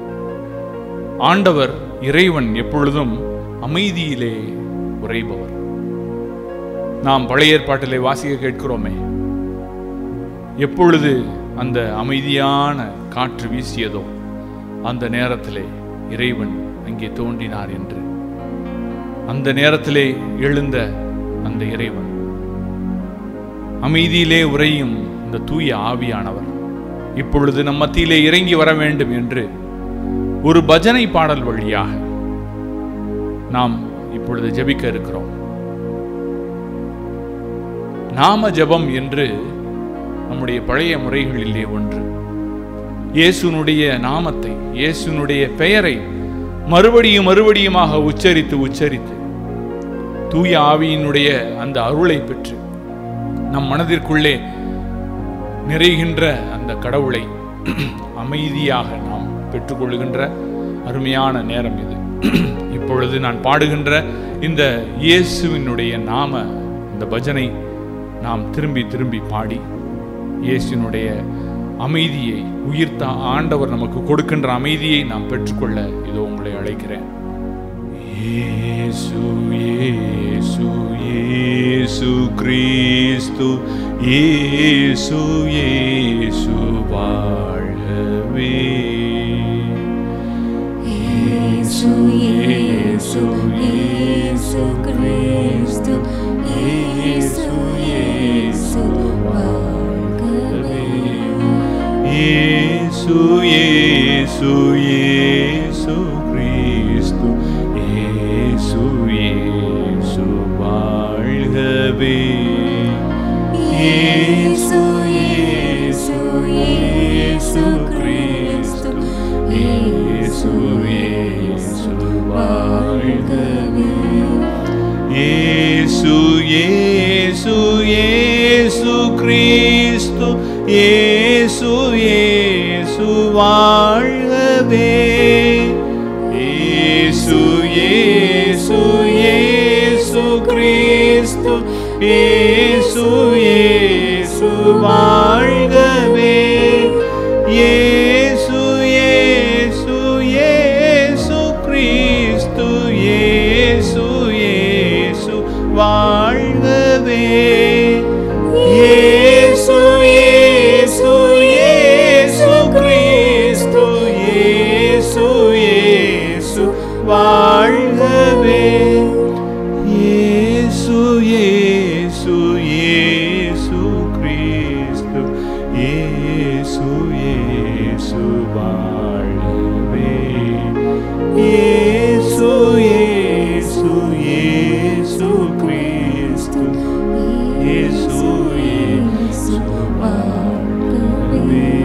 ஆண்டவர் இறைவன் எப்பொழுதும் அமைதியிலே உறைபவர் நாம் பழைய ஏற்பாட்டிலே வாசிக்க கேட்கிறோமே எப்பொழுது அந்த அமைதியான காற்று வீசியதோ அந்த நேரத்திலே இறைவன் அங்கே தோன்றினார் என்று அந்த நேரத்திலே எழுந்த அந்த இறைவன் அமைதியிலே உறையும் இந்த தூய ஆவியானவர் இப்பொழுது நம் மத்தியிலே இறங்கி வர வேண்டும் என்று ஒரு பஜனை பாடல் வழியாக நாம் இப்பொழுது ஜெபிக்க இருக்கிறோம் நாம ஜெபம் என்று நம்முடைய பழைய முறைகளிலே ஒன்று இயேசுனுடைய நாமத்தை இயேசுனுடைய பெயரை மறுபடியும் மறுபடியுமாக உச்சரித்து உச்சரித்து தூய ஆவியினுடைய அந்த அருளை பெற்று நம் மனதிற்குள்ளே நிறைகின்ற அந்த கடவுளை அமைதியாக நாம் பெற்றுக்கொள்கின்ற அருமையான நேரம் இது இப்பொழுது நான் பாடுகின்ற இந்த இயேசுவினுடைய நாம இந்த பஜனை நாம் திரும்பி திரும்பி பாடி இயேசுனுடைய அமைதியை உயிர்த்த ஆண்டவர் நமக்கு கொடுக்கின்ற அமைதியை நாம் பெற்றுக்கொள்ள இதோ உங்களை அழைக்கிறேன் இயேசு இயேசு இயேசு கிறிஸ்து இயேசு இயேசு வாழ்கவே இயேசு இயேசு இயேசு கிறிஸ்து இயேசு இயேசு வாழ்கவே இயேசு இயேசு இயேசு கிறிஸ்து இயேசு இயேசு வாழ்கவே இயேசு இயேசு இயேசு கிறிஸ்து இயேசு இயேசு வாழ்கவே இயேசு இயேசு இயேசு கிறிஸ்து இயேசு இயேசு வாழ்கவே இயேசு இயேசு இயேசு கிறிஸ்து இயேசு இயேசு வாழ்கவே இயேசு இயேசு இயேசு கிறிஸ்து இயேசு இயேசு வாழ்கவே இயேசு வாழ்கவே இயேசு இயேசு இயேசு கிறிஸ்து இயேசு இயேசு வாழ்கவே இயேசு இயேசு இயேசு கிறிஸ்து இயேசு இயேசு வாழ்கவே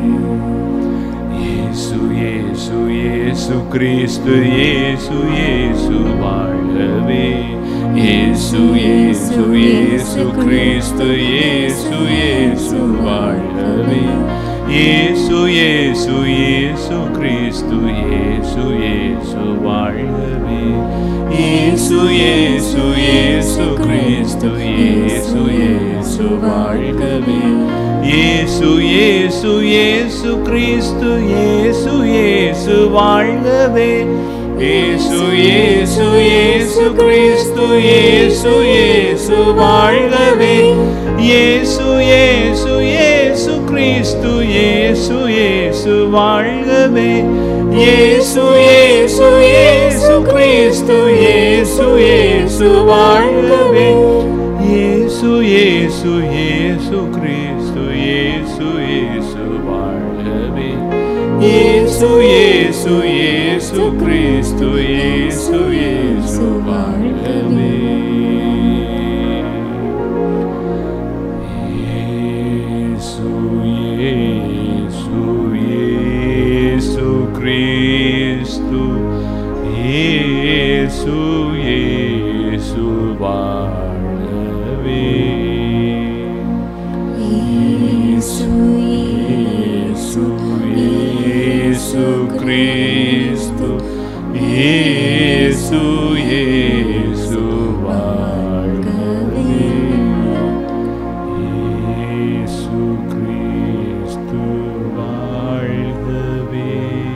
இயேசு இயேசு இயேசு கிறிஸ்து இயேசு இயேசு வாழ்கவே இயேசு இயேசு இயேசு கிறிஸ்து இயேசு இயேசு வாழ்கவே இயேசு இயேசு இயேசு கிறிஸ்து இயேசு இயேசு வாழ்கவே இயேசு இயேசு இயேசு கிறிஸ்து இயேசு இயேசு வாழ்கவே இயேசு இயேசு இயேசு கிறிஸ்து இயேசு இயேசு வாழ்கவே இயேசு இயேசு இயேசு கிறிஸ்து இயேசு இயேசு வாழ்கவே இயேசு இயேசு இயேசு கிறிஸ்து இயேசு இயேசு வாழ்கவே இயேசு இயேசு இயேசு கிறிஸ்து இயேசு இயேசு வாழ்கவே இயேசு இயேசு இயேசு கிறிஸ்து இயேசு இயேசு வாழ்கவே இயேசு இயேசு இயேசு கிறிஸ்து இயேசு இயேசு வாழ்கவே இயேசு இயேசு இயேசு கிறிஸ்து இயேசு இயேசு வாழ்கவே இயேசு இயேசு இயேசு கிறிஸ்து இயேசு இயேசு வாழ்கவே இயேசு கிறிஸ்து வாழ்கவே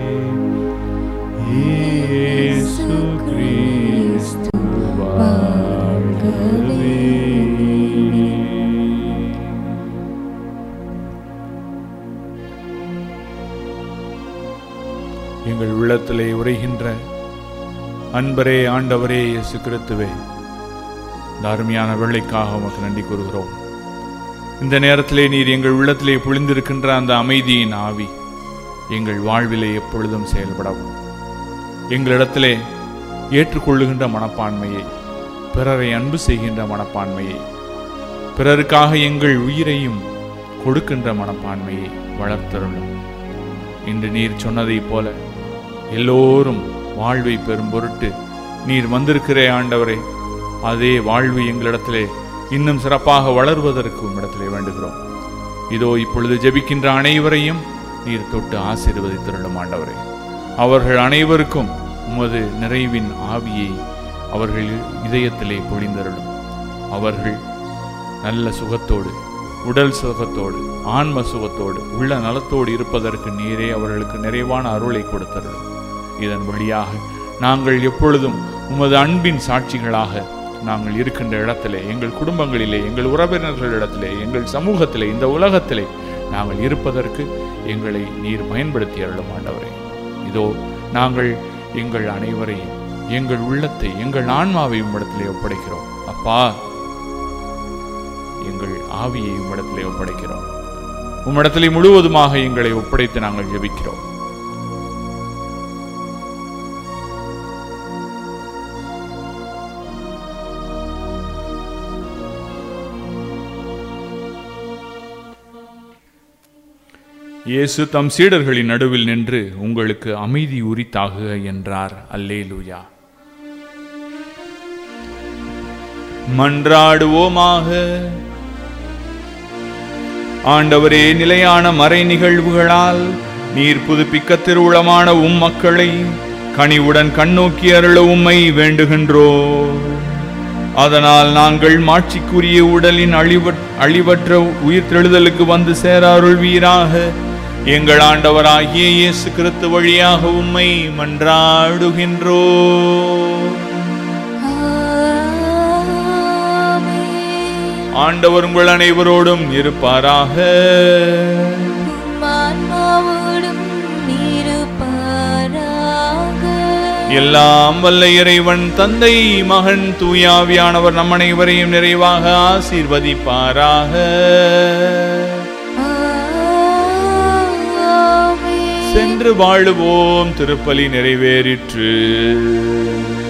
இயேசு கிறிஸ்து வாழ்கவே எங்கள் உள்ளத்திலே உரைகின்ற அன்பரே ஆண்டவரே இயேசு கிறிஸ்துவே இந்த அருமையான வெள்ளைக்காக உமக்கு நன்றி கூறுகிறோம் இந்த நேரத்திலே நீர் எங்கள் உள்ளத்திலே பொழிந்திருக்கின்ற அந்த அமைதியின் ஆவி எங்கள் வாழ்விலே எப்பொழுதும் செயல்படவும் எங்களிடத்திலே ஏற்றுக்கொள்ளுகின்ற மனப்பான்மையை பிறரை அன்பு செய்கின்ற மனப்பான்மையை பிறருக்காக எங்கள் உயிரையும் கொடுக்கின்ற மனப்பான்மையை வளர்த்தருளும் இன்று நீர் சொன்னதைப் போல எல்லோரும் வாழ்வை பெறும் பொருட்டு நீர் வந்திருக்கிறே ஆண்டவரே அதே வாழ்வு எங்களிடத்திலே இன்னும் சிறப்பாக வளர்வதற்கு உம்மிடத்திலே வேண்டுகிறோம் இதோ இப்பொழுது ஜெபிக்கின்ற அனைவரையும் நீர் தொட்டு ஆசீர்வதித்திருளும் ஆண்டவரே அவர்கள் அனைவருக்கும் உமது நிறைவின் ஆவியை அவர்கள் இதயத்திலே பொழிந்தருளும் அவர்கள் நல்ல சுகத்தோடு உடல் சுகத்தோடு ஆன்ம சுகத்தோடு உள்ள நலத்தோடு இருப்பதற்கு நீரே அவர்களுக்கு நிறைவான அருளை கொடுத்தருளும் இதன் வழியாக நாங்கள் எப்பொழுதும் உமது அன்பின் சாட்சிகளாக நாங்கள் இருக்கின்ற இடத்திலே எங்கள் குடும்பங்களிலே எங்கள் உறவினர்களிடத்திலே எங்கள் சமூகத்திலே இந்த உலகத்திலே நாங்கள் இருப்பதற்கு எங்களை நீர் பயன்படுத்தி அருளும் ஆண்டவரே இதோ நாங்கள் எங்கள் அனைவரையும் எங்கள் உள்ளத்தை எங்கள் ஆன்மாவை உம்மிடத்திலே ஒப்படைக்கிறோம் அப்பா எங்கள் ஆவியை உம்மிடத்திலே ஒப்படைக்கிறோம் உம்மிடத்திலே முழுவதுமாக எங்களை ஒப்படைத்து நாங்கள் ஜெபிக்கிறோம் இயேசு தம் சீடர்களின் நடுவில் நின்று உங்களுக்கு அமைதி உரித்தாகுக என்றார் அல்லேலூயா மன்றாடுவோமாக ஆண்டவரே நிலையான மறை நிகழ்வுகளால் நீர் புதுப்பிக்க திருவுளமான உம் மக்களை கனிவுடன் கண்ணோக்கி அருள உம்மை வேண்டுகின்றோ அதனால் நாங்கள் மாட்சிக்குரிய உடலின் அழிவற் அழிவற்ற உயிர்த்தெழுதலுக்கு வந்து சேர அருள்வீராக எங்கள் ஆண்டவராகிய இயேசு கிறிஸ்து வழியாக உம்மை மன்றாடுகின்றோ ஆமென். ஆண்டவர் உங்கள் அனைவரோடும் இருப்பாராக உம் ஆன்மாவோடும் இருப்பாராக. எல்லாம் வல்ல இறைவன் தந்தை மகன் தூயாவியானவர் நம் அனைவரையும் நிறைவாக ஆசீர்வதிப்பாராக ஆமென். சென்று வாழுவோம் திருப்பலி நிறைவேறிற்று